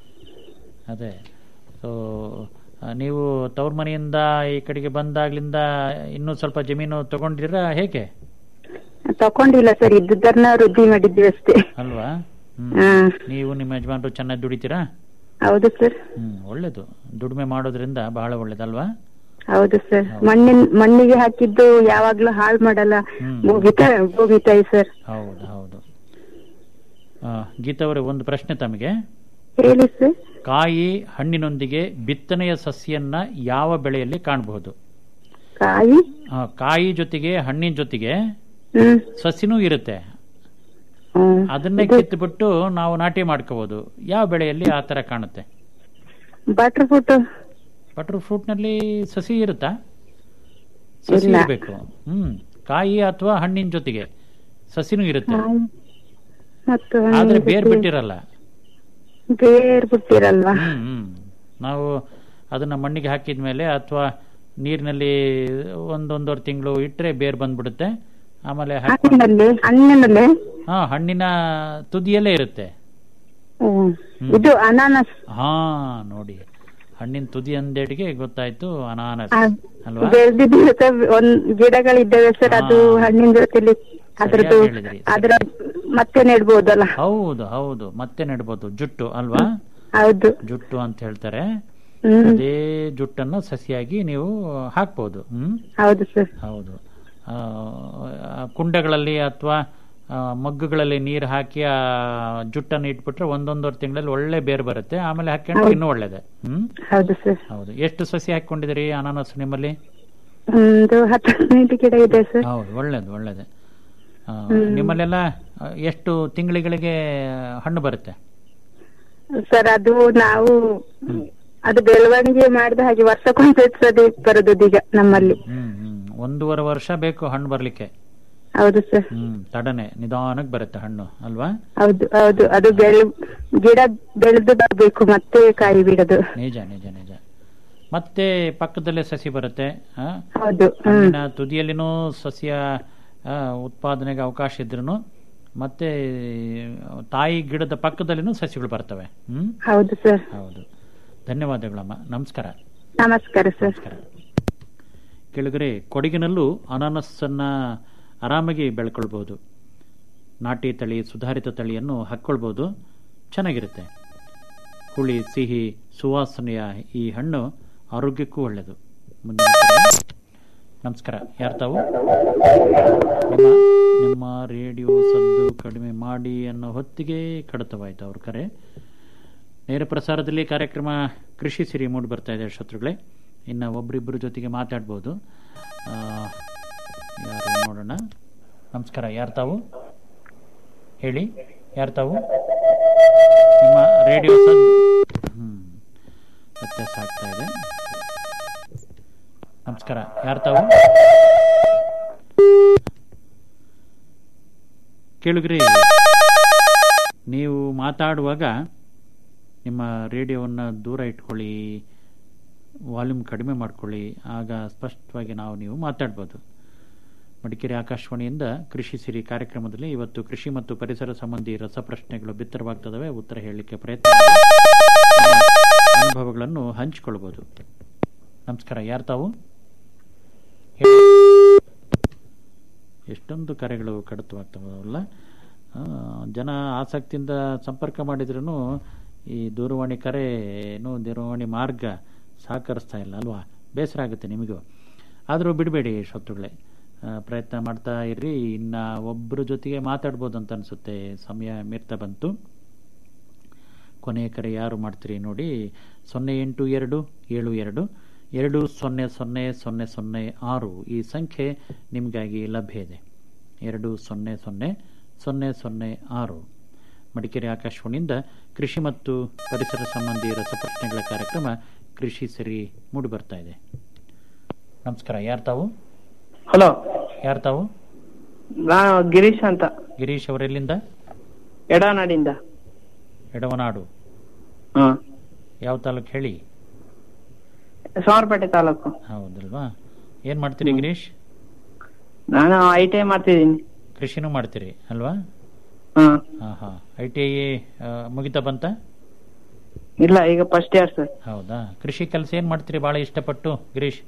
ಅದೇ ಸೊ ನೀವು ತವ್ರ ಮನೆಯಿಂದ ಈ ಕಡೆಗೆ ಬಂದಾಗ್ಲಿಂದ ಇನ್ನೂ ಸ್ವಲ್ಪ ಜಮೀನು ತಗೊಂಡಿರಾ ಹೇಗೆ ತಕೊಂಡಿಲ್ಲ ಸರ್ ಇದ್ದದನ್ನ ವೃದ್ಧಿ ಮಾಡಿದ್ವಿ ಅಷ್ಟೇ ಅಲ್ವಾ ಹ್ಮ್ ಹ್ಮ್ ನೀವು ನಿಮ್ಮ ಯಜಮಾನರು ಚೆನ್ನಾಗಿ ದುಡಿತೀರಾ ಹೌದು ಸರ್ ಹ್ಮ್ ಒಳ್ಳೇದು ದುಡಿಮೆ ಮಾಡೋದ್ರಿಂದ ಬಹಳ ಒಳ್ಳೇದಲ್ವಾ ಹೌದು ಸರ್ ಮಣ್ಣಿನ ಮಣ್ಣಿಗೆ ಹಾಕಿದ್ದು ಯಾವಾಗ್ಲೂ ಹಾಳು ಮಾಡಲ್ಲ ಮುಗಿತಾ ಮುಗಿತಾಯಿ ಸರ್ ಹೌದು ಹೌದು ಆ, ಗೀತಾ ಅವರೇ ಒಂದು ಪ್ರಶ್ನೆ ತಮಗೆ ಹೇಳಿ ಸರ್ ಕಾಯಿ ಹಣ್ಣಿನೊಂದಿಗೆ ಬಿತ್ತನೆಯ ಸಸ್ಯನ್ನ ಯಾವ ಬೆಳೆಯಲ್ಲಿ ಕಾಣಬಹುದು ಕಾಯಿ ಆ, ಕಾಯಿ ಜೊತೆಗೆ ಹಣ್ಣಿನ ಜೊತೆಗೆ ಹ್ಮ್ ಸಸಿನೂ ಇರುತ್ತೆ ಹ್ಮ್ ಅದನ್ನೇ ಕಿತ್ತುಬಿಟ್ಟು ನಾವು ನಾಟಿ ಮಾಡ್ಕೋಬಹುದು ಯಾವ ಬೆಳೆಯಲ್ಲಿ ಆ ತರ ಕಾಣುತ್ತೆ ಬಟರ್ ಫ್ರೂಟ್ ಬಟರ್ ಫ್ರೂಟ್ ನಲ್ಲಿ ಸಸಿ ಇರುತ್ತಾ ಸಸಿ ಇಲ್ಲ. ಇರಬೇಕು ಹ್ಮ್ ಕಾಯಿ ಅಥವಾ ಹಣ್ಣಿನ ಜೊತೆಗೆ ಸಸಿನೂ ಇರುತ್ತೆ ಮತ್ತು ಆದ್ರೆ ಬೇರ್ ಬಿಟ್ಟಿರಲ್ಲ ಬೇರ್ ಬಿಟ್ಟಿರಲ್ವಾ ಹ್ಮ್ ಹ್ಮ್ ನಾವು ಅದನ್ನ ಮಣ್ಣಿಗೆ ಹಾಕಿದ್ಮೇಲೆ ಅಥವಾ ನೀರಿನಲ್ಲಿ ಒಂದೊಂದೂವರೆ ತಿಂಗಳು ಇಟ್ಟರೆ ಬೇರ್ ಬಂದ್ಬಿಡುತ್ತೆ ಆಮೇಲೆ ಹಾಕೊಂಡು ಹಣ್ಣಿನಲ್ಲಿ ಹಣ್ಣಿನಲ್ಲಿ ಹಾ ಹಣ್ಣಿನ ತುದಿಯಲ್ಲೇ ಇರುತ್ತೆ ಹ್ಮ್. ಇದು ಅನಾನಸ್ ಹಾ ನೋಡಿ ಹಣ್ಣಿನ ತುದಿ ಅಂದೇಟಿಗೆ ಗೊತ್ತಾಯ್ತು ಅನಾನಸ್ ಆ, ಅಲ್ವಾ ಬೆಳ್ದಿದ್ದೀವಿ ಸರ್ ಒಂದ್ ಗಿಡಗಳಿದ್ದಾವೆ ಸರ್ ಅದು ಹಣ್ಣಿನ ಜೊತೆಲಿ ಅದ್ರದ್ದು ಸರಿಯಾಗಿ ಹೇಳಿದ್ರಿ. ಅದ್ರ ಮತ್ತೆ ನೆಡ್ಬೋದಲ್ಲ ಹೌದು ಹೌದು ಮತ್ತೆ ನೆಡ್ಬೋದು ಜುಟ್ಟು ಅಲ್ವಾ ಹೌದು ಜುಟ್ಟು ಅಂತ ಹೇಳ್ತಾರೆ ಹ್ಮ್ ಅದೇ ಜುಟ್ಟನ್ನ ಸಸಿಯಾಗಿ ನೀವು ಹಾಕ್ಬೋದು ಹ್ಮ್ ಹೌದು ಸರ್ ಹೌದು ಆ, ಆ ಕುಂಡಗಳಲ್ಲಿ ಅಥವಾ ಮಗ್ಗುಗಳಲ್ಲಿ ನೀರು ಹಾಕಿ ಆ ಜುಟ್ಟನ್ನು ಇಟ್ಬಿಟ್ರೆ ಒಂದೊಂದೂವರೆ ತಿಂಗಳಲ್ಲಿ ಒಳ್ಳೆ ಬೇರು ಬರುತ್ತೆ ಆಮೇಲೆ ಹಾಕೊಂಡ್ರೆ ಹೌದು. ಇನ್ನೂ ಒಳ್ಳೇದೆ ಹ್ಮ್ ಹೌದು ಸರ್ ಹೌದು ಎಷ್ಟು ಸಸಿ ಹಾಕೊಂಡಿದ್ದೀರಿ ಅನಾನಸ್ ನಿಮ್ಮಲ್ಲಿ ಒಂದು ಹತ್ತು ಹದಿನೈದು ಗಿಡ ಇದೆ ಸರ್ ಹೌದು ಒಳ್ಳೇದು ಒಳ್ಳೇದು ಆ, ಹ್ಮ್. ನಿಮ್ಮಲ್ಲೆಲ್ಲ ಆ, ಎಷ್ಟು ತಿಂಗಳಿಗಳಿಗೆ ಹಣ್ಣು ಬರುತ್ತೆ ಸರ್ ಅದು ನಾವು ಅದು ಬೆಳವಣಿಗೆ ಮಾಡಿದ ಹಾಗೆ ವರ್ಷಕ್ಕೊಂದ್ಸತಿ ಬರೋದು ಈಗ ನಮ್ಮಲ್ಲಿ ಹ್ಮ್ ಹ್ಮ್ ಒಂದೂವರೆ ವರ್ಷ ಬೇಕು ಹಣ್ಣು ಬರ್ಲಿಕ್ಕೆ ಹೌದು ಸರ್ ಹ್ಮ್ ತಡನೆ ನಿಧಾನಕ್ಕೆ ಬರುತ್ತೆ ಹಣ್ಣು ಅಲ್ವಾ ಹೌದು ಹೌದು ಅದು ಬೆಳ ಗಿಡ ಬೆಳೆದು ಬರ್ಬೇಕು ಮತ್ತೆ ಕಾಯಿ ಬಿಡೋದು ನಿಜ ನಿಜ ನಿಜ ಮತ್ತೆ ಪಕ್ಕದಲ್ಲೇ ಸಸಿ ಬರುತ್ತೆ ಆ? ಹೌದು ಹಣ್ಣಿನ ತುದಿಯಲ್ಲಿನೂ ಸಸ್ಯ ಆ, ಉತ್ಪಾದನೆಗೆ ಅವಕಾಶ ಇದ್ರೂ ಮತ್ತೆ ತಾಯಿ ಗಿಡದ ಪಕ್ಕದಲ್ಲಿನೂ ಸಸ್ಯಗಳು ಬರ್ತವೆ ಹ್ಮ್ ಹೌದು ಸರ್ ಹೌದು ಧನ್ಯವಾದಗಳಮ್ಮ ನಮಸ್ಕಾರ ನಮಸ್ಕಾರ ಸರ್ ಕೆಳಗರೆ ಕೊಡಗಿನಲ್ಲೂ ಅನಾನಸ್ಸನ್ನ ಆರಾಮಾಗಿ ಬೆಳ್ಕೊಳ್ಬಹುದು ನಾಟಿ ತಳಿ ಸುಧಾರಿತ ತಳಿಯನ್ನು ಹಾಕ್ಕೊಳ್ಬಹುದು ಚೆನ್ನಾಗಿರುತ್ತೆ ಹುಳಿ ಸಿಹಿ ಸುವಾಸನೆಯ ಈ ಹಣ್ಣು ಆರೋಗ್ಯಕ್ಕೂ ಒಳ್ಳೆಯದು ಮುಂದಿನ ಕರೆ. ನಮಸ್ಕಾರ ಯಾರು ತಾವು ನಿಮ್ಮ ನಿಮ್ಮ ರೇಡಿಯೋ ಸದ್ದು ಕಡಿಮೆ ಮಾಡಿ ಅನ್ನೋ ಹೊತ್ತಿಗೆ ಕಡತವಾಯಿತು ಅವ್ರ ಕರೆ ನೇರ ಪ್ರಸಾರದಲ್ಲಿ ಕಾರ್ಯಕ್ರಮ ಕೃಷಿ ಸಿರಿ ಮೂಡಿ ಬರ್ತಾ ಇದೆ ಶತ್ರುಗಳೇ ಇನ್ನು ಒಬ್ರಿಬ್ಬರ ಜೊತೆಗೆ ಮಾತಾಡ್ಬೋದು ಆ, ಯಾರು ನೋಡೋಣ ನಮಸ್ಕಾರ ಯಾರು ತಾವು ಹೇಳಿ ಯಾರು ತಾವು ನಿಮ್ಮ ರೇಡಿಯೋ ಸದ್ದು ಹ್ಮ್ ವ್ಯತ್ಯಾಸ ಆಗ್ತಾ ಇದೆ ನಮಸ್ಕಾರ ಯಾರು ತಾವು ಕೇಳುಗ್ರಿ ನೀವು ಮಾತಾಡುವಾಗ ನಿಮ್ಮ ರೇಡಿಯೋವನ್ನು ದೂರ ಇಟ್ಕೊಳ್ಳಿ ವಾಲ್ಯೂಮ್ ಕಡಿಮೆ ಮಾಡ್ಕೊಳ್ಳಿ ಆಗ ಸ್ಪಷ್ಟವಾಗಿ ನಾವು ನೀವು ಮಾತಾಡ್ಬೋದು ಮಡಿಕೇರಿ ಆಕಾಶವಾಣಿಯಿಂದ ಕೃಷಿ ಸಿರಿ ಕಾರ್ಯಕ್ರಮದಲ್ಲಿ ಇವತ್ತು ಕೃಷಿ ಮತ್ತು ಪರಿಸರ ಸಂಬಂಧಿ ರಸಪ್ರಶ್ನೆಗಳು ಬಿತ್ತರವಾಗ್ತದವೆ ಉತ್ತರ ಹೇಳಲಿಕ್ಕೆ ಪ್ರಯತ್ನ ಮಾಡಿ. ನಿಮ್ಮ ಅನುಭವಗಳನ್ನು ಹಂಚಿಕೊಳ್ಬೋದು ನಮಸ್ಕಾರ ಯಾರು ತಾವು ಹೇಳಿ. ಎಷ್ಟೊಂದು ಕರೆಗಳು ಕಡಿತವಾಗ್ತವಲ್ಲ ಆ, ಜನ ಆಸಕ್ತಿಯಿಂದ ಸಂಪರ್ಕ ಮಾಡಿದ್ರೂ ಈ ದೂರವಾಣಿ ಕರೆನೂ ದೂರವಾಣಿ ಮಾರ್ಗ ಸಹಕರಿಸ್ತಾ ಇಲ್ಲ ಅಲ್ವಾ ಬೇಸರ ಆಗುತ್ತೆ ನಿಮಗೂ ಆದರೂ ಬಿಡಬೇಡಿ ಶತ್ರುಗಳೇ ಆ, ಪ್ರಯತ್ನ ಮಾಡ್ತಾ ಇರ್ರಿ ಇನ್ನು ಒಬ್ಬರ ಜೊತೆಗೆ ಮಾತಾಡ್ಬೋದು ಅಂತ ಅನಿಸುತ್ತೆ ಸಮಯ ಮೀರ್ತಾ ಬಂತು ಕೊನೆಯ ಕರೆ ಯಾರು ಮಾಡ್ತೀರಿ ನೋಡಿ ಸೊನ್ನೆ ಎಂಟು ಎರಡು ಏಳು ಎರಡು ಎರಡು ಸೊನ್ನೆ ಸೊನ್ನೆ ಸೊನ್ನೆ ಸೊನ್ನೆ ಆರು ಈ ಸಂಖ್ಯೆ ನಿಮಗಾಗಿ ಲಭ್ಯ ಇದೆ ಎರಡು ಸೊನ್ನೆ ಸೊನ್ನೆ ಸೊನ್ನೆ ಸೊನ್ನೆ ಆರು ಮಡಿಕೇರಿ ಆಕಾಶವಾಣಿಯಿಂದ ಕೃಷಿ ಮತ್ತು ಪರಿಸರ ಸಂಬಂಧಿ ರಸಪ್ರಶ್ನೆಗಳ ಕಾರ್ಯಕ್ರಮ ಕೃಷಿ ಸಿರಿ ಮೂಡಿ ಬರ್ತಾ ಇದೆ ನಮಸ್ಕಾರ ಯಾರು ತಾವು ಹಲೋ ಯಾರು ತಾವು ನಾನು ಗಿರೀಶ್ ಅಂತ ಗಿರೀಶ್ ಅವರೆಲ್ಲಿಂದ ಎಡನಾಡಿಂದ ಎಡವನಾಡು ಹಾ ಯಾವ ತಾಲೂಕು ಹೇಳಿ ಸೋಮವಾರಪೇಟೆ ತಾಲೂಕು ಹೌದಲ್ವಾ ಏನ್ ಮಾಡ್ತೀರಿ ಗಿರೀಶ್ ನಾನು ಐ ಟಿ ಐ ಮಾಡ್ತಿದ್ದೀನಿ ಕೃಷಿನೂ ಮಾಡ್ತೀರಿ ಅಲ್ವಾ ಹಾ ಹಾ ಹಾ ಐ ಟಿ ಐ ಮುಗಿತಾ ಬಂತ ಇಲ್ಲ ಈಗ ಫಸ್ಟ್ ಇಯರ್ ಸರ್ ಹೌದಾ ಕೃಷಿ ಕೆಲಸ ಏನ್ ಮಾಡ್ತೀರಿ ಬಹಳ ಇಷ್ಟಪಟ್ಟು ಗಿರೀಶ್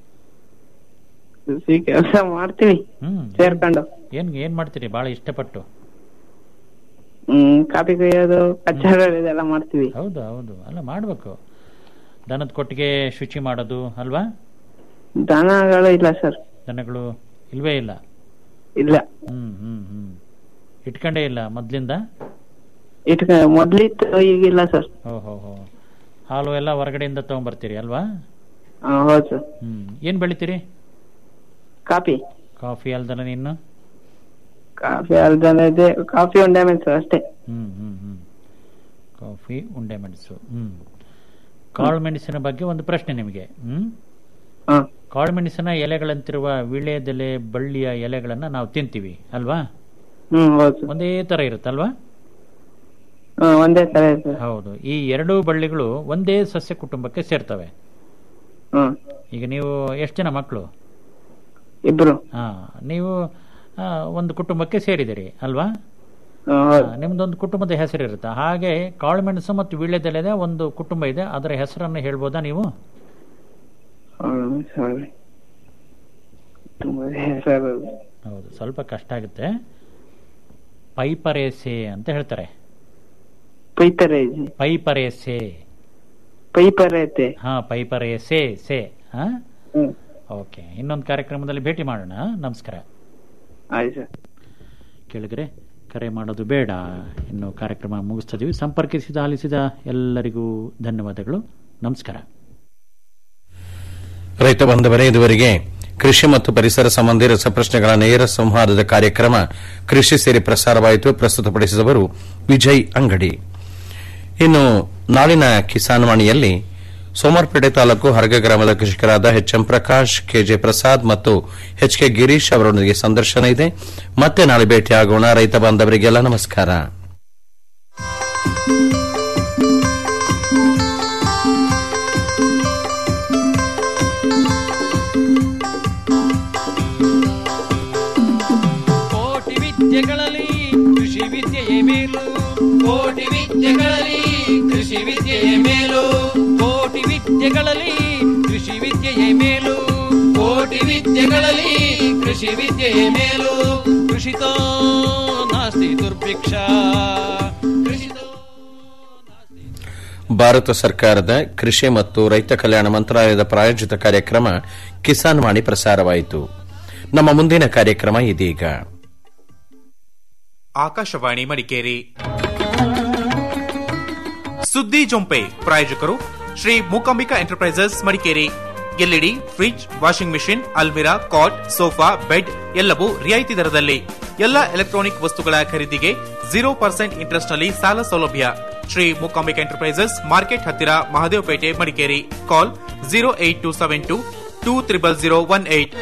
ಕೆಲಸ ಮಾಡ್ತೀವಿ ಹ್ಮ್ ಸೇರ್ಕೊಂಡು ಏನ್ ಏನ್ ಮಾಡ್ತೀರಿ ಬಹಳ ಇಷ್ಟಪಟ್ಟು ಹ್ಮ್ ಕಾಫಿ ಕುಯ್ಯೋದು ಕಚ್ಚಾಡೋದು ಇದೆಲ್ಲ ಮಾಡ್ತೀವಿ ಹೌದು ಹೌದು ಅಲ್ಲ ಮಾಡ್ಬೇಕು ದನದ ಕೊಟ್ಟಿಗೆ ಶುಚಿ ಮಾಡೋದು ಅಲ್ವಾ ದನಗಳು ಇಲ್ಲ ಸರ್ ದನಗಳು ಇಲ್ವೇ ಇಲ್ಲ ಇಲ್ಲ ಹ್ಮ್ ಹ್ಮ್ ಹ್ಮ್ ಇಟ್ಕೊಂಡೇ ಇಲ್ಲ ಮೊದ್ಲಿಂದ ಇಟ್ಕ ಮೊದ್ಲಿತ್ತು ಈಗಿಲ್ಲ ಸರ್ ಓಹೋ ಹೋ ಹಾಲು ಎಲ್ಲ ಹೊರಗಡೆಯಿಂದ ತಗೊಂಬರ್ತೀರಿ ಅಲ್ವಾ ಹೌದು ಸರ್ ಹ್ಮ್ ಏನ್ ಬೆಳಿತೀರಿ ಕಾಫಿ ಕಾಫಿ ಅಲ್ದನ ಇನ್ನು ಕಾಫಿ ಅಲ್ದನೆ ಇದೆ ಕಾಫಿ ಉಂಡೆ ಮೆಣಸು ಅಷ್ಟೇ ಹ್ಮ್ ಹ್ಮ್ ಹ್ಮ್ ಕಾಫಿ ಉಂಡೆ ಮೆಣಸು ಹ್ಮ್ ಕಾಳು ಮೆಣಸಿನ ಬಗ್ಗೆ ಒಂದು ಪ್ರಶ್ನೆ ನಿಮಗೆ ಹ್ಮ್ ಕಾಳು ಮೆಣಸಿನ ಎಲೆಗಳಂತಿರುವ ವೀಳ್ಯದೆಲೆ ಬಳ್ಳಿಯ ಎಲೆಗಳನ್ನ ನಾವು ತಿಂತೀವಿ ಅಲ್ವಾ ಹ್ಮ್ ಹೌದು ಒಂದೇ ತರ ಇರುತ್ತಲ್ವಾ ಹ್ಮ್ ಒಂದೇ ತರ ಇದೆ ಹೌದು ಈ ಎರಡೂ ಬಳ್ಳಿಗಳು ಒಂದೇ ಸಸ್ಯ ಕುಟುಂಬಕ್ಕೆ ಸೇರ್ತವೆ ಹ್ಮ್ ಈಗ ನೀವು ಎಷ್ಟು ಜನ ಮಕ್ಕಳು ಇಬ್ರು ಹಾ ನೀವು ಆ, ಒಂದು ಕುಟುಂಬಕ್ಕೆ ಸೇರಿದಿರಿ ಅಲ್ವಾ ಹ್ಮ್ ಹೌದು ಆ, ನಿಮ್ದೊಂದು ಕುಟುಂಬದ ಹೆಸರು ಇರುತ್ತೆ ಹಾಗೆ ಕಾಳುಮೆಣಸು ಮತ್ತು ವೀಳ್ಯದೆಲೆದ ಒಂದು ಕುಟುಂಬ ಇದೆ ಅದರ ಹೆಸರನ್ನು ಹೇಳ್ಬೋದಾ ನೀವು ಹೌದು, sorry. ತುಂಬಾ ಹೆಸರು ಹೌದು ಸ್ವಲ್ಪ ಕಷ್ಟ ಆಗುತ್ತೆ ಪೈಪರೇಸೆ ಅಂತ ಹೇಳ್ತಾರೆ ಪೈತರೇಜಿ ಪೈಪರೇಸೆ ಪೈಪರೇತೆ ಹಾ ಪೈಪರೇಸೆ ಸೆ ಹಾ ಹ್ಮ್ ಓಕೆ ಇನ್ನೊಂದು ಕಾರ್ಯಕ್ರಮದಲ್ಲಿ ಭೇಟಿ ಮಾಡೋಣ ನಮಸ್ಕಾರ ಆಯ್ತು ಸರ್ ಕೇಳಿದ್ರೆ ಕರೆ ಮಾಡೋದು ಬೇಡ ಇನ್ನು ಕಾರ್ಯಕ್ರಮ ಮುಗಿಸ್ತಿದೀವಿ ಸಂಪರ್ಕಿಸಿದ ಆಲಿಸಿದ ಎಲ್ಲರಿಗೂ ಧನ್ಯವಾದಗಳು ನಮಸ್ಕಾರ ರೈತ ಬಂಧವರೇ ಇದುವರೆಗೆ ಕೃಷಿ ಮತ್ತು ಪರಿಸರ ಸಂಬಂಧಿ ರಸಪ್ರಶ್ನೆಗಳ ನೇರ ಸಂವಾದದ ಕಾರ್ಯಕ್ರಮ ಕೃಷಿ ಸೇರಿ ಪ್ರಸಾರವಾಯಿತು ಪ್ರಸ್ತುತಪಡಿಸಿದವರು ವಿಜಯ್ ಅಂಗಡಿ ಇನ್ನು ನಾಳಿನ ಕಿಸಾನ್ ವಾಣಿಯಲ್ಲಿ ಸೋಮವಾರಪೇಟೆ ತಾಲೂಕು ಹರಗ ಗ್ರಾಮದ ಕೃಷಿಕರಾದ H M Prakash K J Prasad ಮತ್ತು ಎಚ್ ಕೆ ಗಿರೀಶ್ ಅವರೊಂದಿಗೆ ಸಂದರ್ಶನ ಇದೆ ಮತ್ತೆ ನಾಳೆ ಭೇಟಿಯಾಗೋಣ ರೈತ ಬಾಂಧವರಿಗೆಲ್ಲ ನಮಸ್ಕಾರ ವಿದ್ಯೆಗಳಲ್ಲಿ ಕೃಷಿ ವಿದ್ಯೆಯೇ ಮೇಲು ಕೋಟಿ ವಿದ್ಯೆಗಳಲ್ಲಿ ಕೃಷಿ ವಿದ್ಯೆಯೇ ಮೇಲು ಕೋಟಿ ವಿದ್ಯೆಗಳಲ್ಲಿ ಕೃಷಿ ವಿದ್ಯೆಯೇ ಮೇಲು ಕೋಟಿ ವಿದ್ಯೆಗಳಲ್ಲಿ ಕೃಷಿ ವಿದ್ಯೆಯೇ ಮೇಲು ಕೃಷಿತೋ ನಾಸ್ತಿ ದುರ್ಭಿಕ್ಷ ಕೃಷಿತೋ ಭಾರತ ಸರ್ಕಾರದ ಕೃಷಿ ಮತ್ತು ರೈತ ಕಲ್ಯಾಣ ಮಂತ್ರಾಲಯದ ಪ್ರಾಯೋಜಿತ ಕಾರ್ಯಕ್ರಮ ಕಿಸಾನ್ ವಾಣಿ ಪ್ರಸಾರವಾಯಿತು ನಮ್ಮ ಮುಂದಿನ ಕಾರ್ಯಕ್ರಮ ಇದೀಗ ಆಕಾಶವಾಣಿ ಮಡಿಕೇರಿ ಸುದ್ದಿ ಜೊಂಪೆ ಪ್ರಾಯೋಜಕರು Shri Mookambika enterprises Madikeri LED fridge washing machine ಅಲ್ಮಿರಾ ಕಾಟ್ ಸೋಫಾ ಬೆಡ್ ಎಲ್ಲವೂ ರಿಯಾಯಿತಿ ದರದಲ್ಲಿ ಎಲ್ಲ ಎಲೆಕ್ಟ್ರಾನಿಕ್ ವಸ್ತುಗಳ ಖರೀದಿಗೆ ಜೀರೋ ಪರ್ಸೆಂಟ್ ಇಂಟ್ರೆಸ್ಟ್ ನಲ್ಲಿ ಸಾಲ ಸೌಲಭ್ಯ ಶ್ರೀ ಮೂಕಾಂಬಿಕಾ ಎಂಟರ್ಪ್ರೈಸಸ್ ಮಾರ್ಕೆಟ್ ಹತ್ತಿರ Mahadevpet Madikeri call zero eight two seven two two triple zero one eight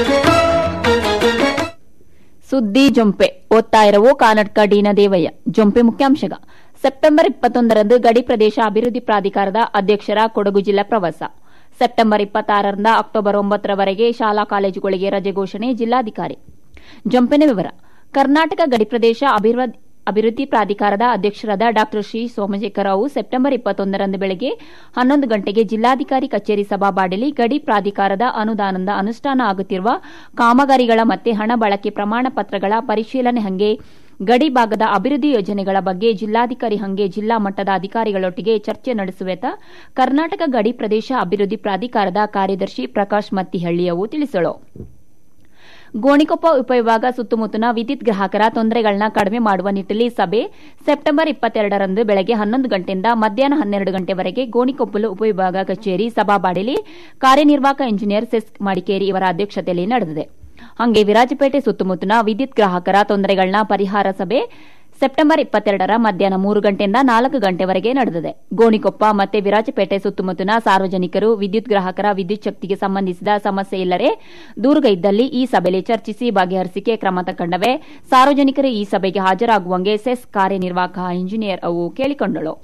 ಸುದ್ದಿ ಜೊಂಪೆ ಓದ್ತಾ ಇರವು ಕಾನಡ್ಕ ಡಿನ ದೇವಯ್ಯ ಜೊಂಪೆ ಮುಖ್ಯಾಂಶಗ ಸೆಪ್ಟೆಂಬರ್ ಇಪ್ಪತ್ತೊಂದರಂದು ಗಡಿ ಪ್ರದೇಶ ಅಭಿವೃದ್ಧಿ ಪ್ರಾಧಿಕಾರದ ಅಧ್ಯಕ್ಷರ ಕೊಡಗು ಜಿಲ್ಲಾ ಪ್ರವಾಸ ಸೆಪ್ಟೆಂಬರ್ ಇಪ್ಪತ್ತಾರರಿಂದ ಅಕ್ಟೋಬರ್ ಒಂಬತ್ತರವರೆಗೆ ಶಾಲಾ ಕಾಲೇಜುಗಳಿಗೆ ರಜೆ ಘೋಷಣೆ ಜಿಲ್ಲಾಧಿಕಾರಿ ಜಂಪಿನ ವಿವರ ಕರ್ನಾಟಕ ಗಡಿ ಪ್ರದೇಶ ಅಭಿವೃದ್ಧಿ ಅಭಿವೃದ್ಧಿ ಪ್ರಾಧಿಕಾರದ ಅಧ್ಯಕ್ಷರಾದ ಡಾ ಶ್ರೀ ಸೋಮಶೇಖರ್ ರಾವು ಸೆಪ್ಟೆಂಬರ್ ಇಪ್ಪತ್ತೊಂದರಂದು ಬೆಳಗ್ಗೆ ಹನ್ನೊಂದು ಗಂಟೆಗೆ ಜಿಲ್ಲಾಧಿಕಾರಿ ಕಚೇರಿ ಸಭಾಬಾಡಲಿ ಗಡಿ ಪ್ರಾಧಿಕಾರದ ಅನುದಾನದ ಅನುಷ್ಠಾನ ಆಗುತ್ತಿರುವ ಕಾಮಗಾರಿಗಳ ಮತ್ತೆ ಹಣ ಬಳಕೆ ಪ್ರಮಾಣ ಪತ್ರಗಳ ಪರಿಶೀಲನೆ ಹಂಗೆ ಗಡಿ ಭಾಗದ ಅಭಿವೃದ್ಧಿ ಯೋಜನೆಗಳ ಬಗ್ಗೆ ಜಿಲ್ಲಾಧಿಕಾರಿ ಹಂಗೆ ಜಿಲ್ಲಾ ಮಟ್ಟದ ಅಧಿಕಾರಿಗಳೊಟ್ಟಿಗೆ ಚರ್ಚೆ ನಡೆಸುವೆತ ಕರ್ನಾಟಕ ಗಡಿ ಪ್ರದೇಶ ಅಭಿವೃದ್ಧಿ ಪ್ರಾಧಿಕಾರದ ಕಾರ್ಯದರ್ಶಿ ಪ್ರಕಾಶ್ ಮತ್ತಿಹಳ್ಳಿಯವು ತಿಳಿಸಲು ಗೋಣಿಕೊಪ್ಪ ಉಪವಿಭಾಗ ಸುತ್ತಮುತ್ತಲಿನ ವಿದ್ಯುತ್ ಗ್ರಾಹಕರ ತೊಂದರೆಗಳನ್ನ ಕಡಿಮೆ ಮಾಡುವ ನಿಟ್ಟಿನಲ್ಲಿ ಸಭೆ ಸೆಪ್ಟೆಂಬರ್ ಇಪ್ಪತ್ತೆರಡರಂದು ಬೆಳಗ್ಗೆ ಹನ್ನೊಂದು ಗಂಟೆಯಿಂದ ಮಧ್ಯಾಹ್ನ ಹನ್ನೆರಡು ಗಂಟೆವರೆಗೆ ಗೋಣಿಕೊಪ್ಪಲು ಉಪವಿಭಾಗ ಕಚೇರಿ ಸಭಾಬಾಡಿಲಿ ಕಾರ್ಯನಿರ್ವಾಹಕ ಇಂಜಿನಿಯರ್ ಸೆಸ್ ಮಡಿಕೇರಿ ಇವರ ಅಧ್ಯಕ್ಷತೆಯಲ್ಲಿ ನಡೆದಿದೆ ಹಂಗೆ ವಿರಾಜಪೇಟೆ ಸುತ್ತಮುತ್ತಲಿನ ವಿದ್ಯುತ್ ಗ್ರಾಹಕರ ತೊಂದರೆಗಳನ್ನ ಪರಿಹಾರ ಸಭೆ ಸೆಪ್ಟೆಂಬರ್ ಇಪ್ಪತ್ತೆರಡರ ಮಧ್ಯಾಹ್ನ ಮೂರು ಗಂಟೆಯಿಂದ ನಾಲ್ಕು ಗಂಟೆವರೆಗೆ ನಡೆದಿದೆ ಗೋಣಿಕೊಪ್ಪ ಮತ್ತೆ ವಿರಾಜಪೇಟೆ ಸುತ್ತಮುತ್ತಲಿನ ಸಾರ್ವಜನಿಕರು ವಿದ್ಯುತ್ ಗ್ರಾಹಕರ ವಿದ್ಯುತ್ ಶಕ್ತಿಗೆ ಸಂಬಂಧಿಸಿದ ಸಮಸ್ಯೆ ಇಲ್ಲರೆ ದೂರುಗ ಇದ್ದಲ್ಲಿ ಈ ಸಭೆಯಲ್ಲಿ ಚರ್ಚಿಸಿ ಬಗೆಹರಿಸಿಕೆ ಕ್ರಮ ತಗೊಂಡವೆ ಸಾರ್ವಜನಿಕರು ಈ ಸಭೆಗೆ ಹಾಜರಾಗುವಂಗೆ ಸೆಸ್ ಕಾರ್ಯನಿರ್ವಾಹಕ ಇಂಜಿನಿಯರ್ ಅವು ಕೇಳಿಕೊಂಡಳು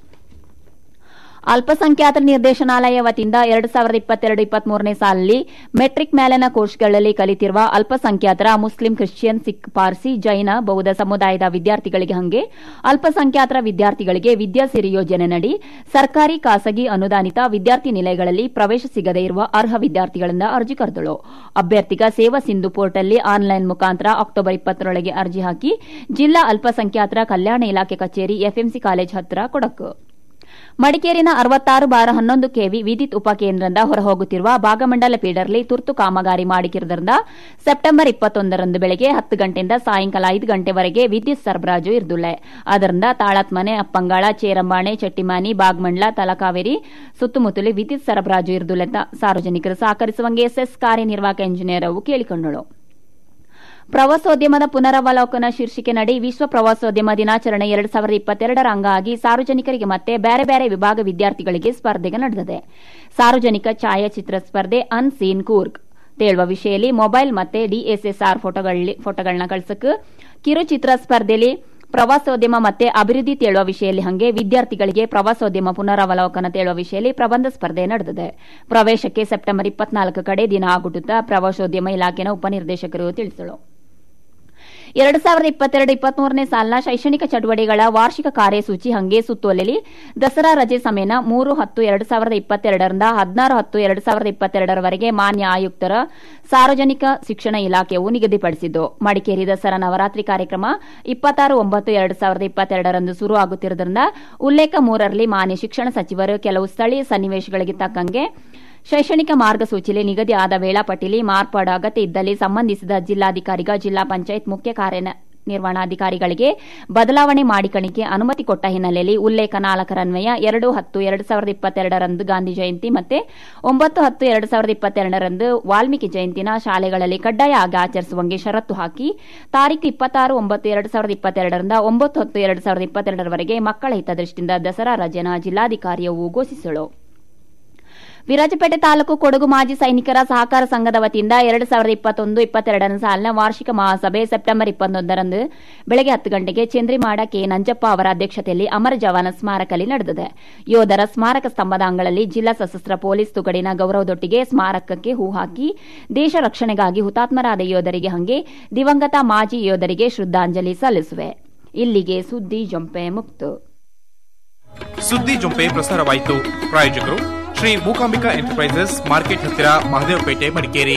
ಅಲ್ಪಸಂಖ್ಯಾತರ ನಿರ್ದೇಶನಾಲಯ ವತಿಯಿಂದ ಎರಡು ಸಾವಿರದ ಇಪ್ಪತ್ತೆರಡು ಇಪ್ಪತ್ಮೂರನೇ ಸಾಲಿನಲ್ಲಿ ಮೆಟ್ರಿಕ್ ಮೇಲಿನ ಕೋರ್ಸ್ಗಳಲ್ಲಿ ಕಲಿತಿರುವ ಅಲ್ಪಸಂಖ್ಯಾತರ ಮುಸ್ಲಿಂ ಕ್ರಿಶ್ಚಿಯನ್ ಸಿಖ್ ಪಾರ್ಸಿ ಜೈನ ಬೌದ್ಧ ಸಮುದಾಯದ ವಿದ್ಯಾರ್ಥಿಗಳಿಗೆ ಹಂಗೆ ಅಲ್ಪಸಂಖ್ಯಾತರ ವಿದ್ಯಾರ್ಥಿಗಳಿಗೆ ವಿದ್ಯಾಸಿರಿ ಯೋಜನೆಯಡಿ ಸರ್ಕಾರಿ ಖಾಸಗಿ ಅನುದಾನಿತ ವಿದ್ಯಾರ್ಥಿ ನಿಲಯಗಳಲ್ಲಿ ಪ್ರವೇಶ ಸಿಗದೇ ಇರುವ ಅರ್ಹ ವಿದ್ಯಾರ್ಥಿಗಳಿಂದ ಅರ್ಜಿ ಕರೆದಳು ಅಭ್ಯರ್ಥಿಗ ಸೇವಾ ಸಿಂಧು ಪೋರ್ಟಲ್ಲಿ ಆನ್ಲೈನ್ ಮುಖಾಂತರ ಅಕ್ಟೋಬರ್ ಇಪ್ಪತ್ತರೊಳಗೆ ಅರ್ಜಿ ಹಾಕಿ ಜಿಲ್ಲಾ ಅಲ್ಪಸಂಖ್ಯಾತರ ಕಲ್ಯಾಣ ಇಲಾಖೆ ಕಚೇರಿ ಎಫ್ಎಂಸಿ ಕಾಲೇಜ್ ಹತ್ತಿರ ಕೊಡಕು ಮಡಿಕೇರಿನ ಅರವತ್ತಾರು ಬಾರ ಹನ್ನೊಂದು ಕೆವಿ ವಿದ್ಯುತ್ ಉಪಕೇಂದ್ರದಿಂದ ಹೊರಹೋಗುತ್ತಿರುವ ಭಾಗಮಂಡಲ ಫೀಡರ್ಲಿ ತುರ್ತು ಕಾಮಗಾರಿ ಮಾಡಿರುವುದರಿಂದ ಸೆಪ್ಟೆಂಬರ್ ಇಪ್ಪತ್ತೊಂದರಂದು ಬೆಳಗ್ಗೆ ಹತ್ತು ಗಂಟೆಯಿಂದ ಸಾಯಂಕಾಲ ಐದು ಗಂಟೆವರೆಗೆ ವಿದ್ಯುತ್ ಸರಬರಾಜು ಇರುದಿಲ್ಲ ಅದರಿಂದ ತಾಳತ್ಮನೆ ಅಪ್ಪಂಗಾಳ ಚೇರಂಬಾಣೆ ಚಟ್ಟಿಮಾನಿ ಬಾಗಮಂಡ್ಲ ತಲಕಾವೇರಿ ಸುತ್ತಮುತ್ತಲು ವಿದ್ಯುತ್ ಸರಬರಾಜು ಇರುದಿಲ್ಲ ಅಂತ ಸಾರ್ವಜನಿಕರು ಸಹಕರಿಸುವಂಗೆ ಸೆಸ್ ಕಾರ್ಯನಿರ್ವಾಹಕ ಇಂಜಿನಿಯರ್ ಅವು ಕೇಳಿಕೊಂಡಳು ಪ್ರವಾಸೋದ್ಯಮದ ಪುನರವಲೋಕನ ಶೀರ್ಷಿಕೆ ನಡಿ ವಿಶ್ವ ಪ್ರವಾಸೋದ್ಯಮ ದಿನಾಚರಣೆ ಎರಡು ಸಾವಿರದ ಇಪ್ಪತ್ತೆರಡರ ಅಂಗವಾಗಿ ಸಾರ್ವಜನಿಕರಿಗೆ ಮತ್ತೆ ಬೇರೆ ಬೇರೆ ವಿಭಾಗ ವಿದ್ಯಾರ್ಥಿಗಳಿಗೆ ಸ್ಪರ್ಧೆಗೆ ನಡೆದಿದೆ ಸಾರ್ವಜನಿಕ ಛಾಯಾಚಿತ್ರ ಸ್ಪರ್ಧೆ ಅನ್ ಸೀನ್ ಕೂರ್ಗ್ ತೇಳುವ ವಿಷಯದಲ್ಲಿ ಮೊಬೈಲ್ ಮತ್ತೆ ಡಿಎಸ್ಎಸ್ಆರ್ ಫೋಟೋಗಳನ್ನ ಕಳಿಸಕ್ಕೆ ಕಿರುಚಿತ್ರ ಸ್ಪರ್ಧೆಯಲ್ಲಿ ಪ್ರವಾಸೋದ್ಯಮ ಮತ್ತೆ ಅಭಿವೃದ್ಧಿ ತೇಳುವ ವಿಷಯದಲ್ಲಿ ಹಂಗೆ ವಿದ್ಯಾರ್ಥಿಗಳಿಗೆ ಪ್ರವಾಸೋದ್ಯಮ ಪುನರಾವಲೋಕನ ತೇಳುವ ವಿಷಯದಲ್ಲಿ ಪ್ರಬಂಧ ಸ್ಪರ್ಧೆ ನಡೆದಿದೆ ಪ್ರವೇಶಕ್ಕೆ ಸೆಪ್ಟೆಂಬರ್ ಇಪ್ಪತ್ನಾಲ್ಕು ಕಡೆ ದಿನ ಆಗುತ್ತಾ ಪ್ರವಾಸೋದ್ಯಮ ಇಲಾಖೆನ ಉಪನಿರ್ದೇಶಕರು ತಿಳಿಸಲು ಎರಡು ಸಾವಿರದ ಇಪ್ಪತ್ತೆರಡು ಇಪ್ಪತ್ಮೂರನೇ ಸಾಲಿನ ಶೈಕ್ಷಣಿಕ ಚಟುವಟಿಕೆಗಳ ವಾರ್ಷಿಕ ಕಾರ್ಯಸೂಚಿ ಹಂಗೆ ಸುತ್ತೋಲೆಯಲ್ಲಿ ದಸರಾ ರಜೆ ಸಮಯನ ಮೂರು ಹತ್ತು ಎರಡು ಸಾವಿರದ ಇಪ್ಪತ್ತೆರಡರಿಂದ ಹದಿನಾರು ಹತ್ತು ಎರಡು ಸಾವಿರದ ಇಪ್ಪತ್ತೆರಡರವರೆಗೆ ಮಾನ್ಯ ಆಯುಕ್ತರ ಸಾರ್ವಜನಿಕ ಶಿಕ್ಷಣ ಇಲಾಖೆಯು ನಿಗದಿಪಡಿಸಿದ್ದು ಮಡಿಕೇರಿ ದಸರಾ ನವರಾತ್ರಿ ಕಾರ್ಯಕ್ರಮ ಇಪ್ಪತ್ತಾರು ಒಂಬತ್ತು ಎರಡು ಸಾವಿರದ ಇಪ್ಪತ್ತೆರಡರಂದು ಶುರು ಆಗುತ್ತಿರುವುದರಿಂದ ಉಲ್ಲೇಖ ಮೂರರಲ್ಲಿ ಮಾನ್ಯ ಶಿಕ್ಷಣ ಸಚಿವರು ಕೆಲವು ಸ್ಥಳೀಯ ಸನ್ನಿವೇಶಗಳಿಗೆ ತಕ್ಕಂಗೆ ಶೈಕ್ಷಣಿಕ ಮಾರ್ಗಸೂಚಿಯಲ್ಲಿ ನಿಗದಿ ಆದ ವೇಳಾಪಟ್ಟಿಲಿ ಮಾರ್ಪಾಡು ಅಗತ್ಯ ಇದ್ದಲ್ಲಿ ಸಂಬಂಧಿಸಿದ ಜಿಲ್ಲಾಧಿಕಾರಿಗ ಜಿಲ್ಲಾ ಪಂಚಾಯತ್ ಮುಖ್ಯ ಕಾರ್ಯ ನಿರ್ವಹಣಾಧಿಕಾರಿಗಳಿಗೆ ಬದಲಾವಣೆ ಮಾಡಿಕಣಿಕೆ ಅನುಮತಿ ಕೊಟ್ಟ ಹಿನ್ನೆಲೆಯಲ್ಲಿ ಉಲ್ಲೇಖ ನಾಲ್ಕರನ್ವಯ ಎರಡು ಹತ್ತು ಎರಡು ಸಾವಿರದ ಇಪ್ಪತ್ತೆರಡರಂದು ಗಾಂಧಿ ಜಯಂತಿ ಮತ್ತೆ ಒಂಬತ್ತು ಹತ್ತು ಎರಡು ಸಾವಿರದ ಇಪ್ಪತ್ತೆರಡರಂದು ವಾಲ್ಮೀಕಿ ಜಯಂತಿನ ಶಾಲೆಗಳಲ್ಲಿ ಕಡ್ಡಾಯ ಆಗಿ ಆಚರಿಸುವಂಗೆ ಷರತ್ತು ಹಾಕಿ ತಾರೀಕು ಇಪ್ಪತ್ತಾರು ಒಂಬತ್ತು ಎರಡು ಸಾವಿರದ ಇಪ್ಪತ್ತೆರಡರಿಂದ ಒಂಬತ್ತು ಹತ್ತು ಎರಡು ಸಾವಿರದ ಇಪ್ಪತ್ತೆರಡರವರೆಗೆ ಮಕ್ಕಳ ಹಿತದೃಷ್ಟಿಯಿಂದ ದಸರಾ ರಜೆನ ಜಿಲ್ಲಾಧಿಕಾರಿಯವು ಘೋಷಿಸಲು ವಿರಾಜಪೇಟೆ ತಾಲೂಕು ಕೊಡಗು ಮಾಜಿ ಸೈನಿಕರ ಸಹಕಾರ ಸಂಘದ ವತಿಯಿಂದ ಎರಡು ಸಾವಿರದ ಇಪ್ಪತ್ತೊಂದು ಇಪ್ಪತ್ತೆರಡನೇ ಸಾಲಿನ ವಾರ್ಷಿಕ ಮಹಾಸಭೆ ಸೆಪ್ಟೆಂಬರ್ ಇಪ್ಪತ್ತೊಂದರಂದು ಬೆಳಗ್ಗೆ ಹತ್ತು ಗಂಟೆಗೆ ಚಂದ್ರಿಮಾಡ ಕೆ ನಂಜಪ್ಪ ಅವರ ಅಧ್ಯಕ್ಷತೆಯಲ್ಲಿ ಅಮರ ಜವಾನ ಸ್ಮಾರಕದಲ್ಲಿ ನಡೆದಿದೆ ಯೋಧರ ಸ್ಮಾರಕ ಸ್ತಂಭದ ಅಂಗಳಲ್ಲಿ ಜಿಲ್ಲಾ ಸಶಸ್ತ್ರ ಪೊಲೀಸ್ ತುಕಡಿನ ಗೌರವದೊಟ್ಟಿಗೆ ಸ್ಮಾರಕಕ್ಕೆ ಹೂ ಹಾಕಿ ದೇಶ ರಕ್ಷಣೆಗಾಗಿ ಹುತಾತ್ಮರಾದ ಯೋಧರಿಗೆ ಹಂಗೆ ದಿವಂಗತ ಮಾಜಿ ಯೋಧರಿಗೆ ಶ್ರದ್ಧಾಂಜಲಿ ಸಲ್ಲಿಸುವೆ ಇಲ್ಲಿಗೆ ಸುದ್ದಿ ಜೊಂಪೆ ಮುಕ್ತು ಸುದ್ದಿ ಜೊಂಪೆ ಪ್ರಸಾರವಾಯಿತು ಪ್ರಾಯೋಜಕರು ಶ್ರೀ ಮೂಕಾಂಬಿಕಾ ಎಂಟರ್ಪ್ರೈಸಸ್ ಮಾರ್ಕೆಟ್ ಹತ್ತಿರ Mahadevpet Madikeri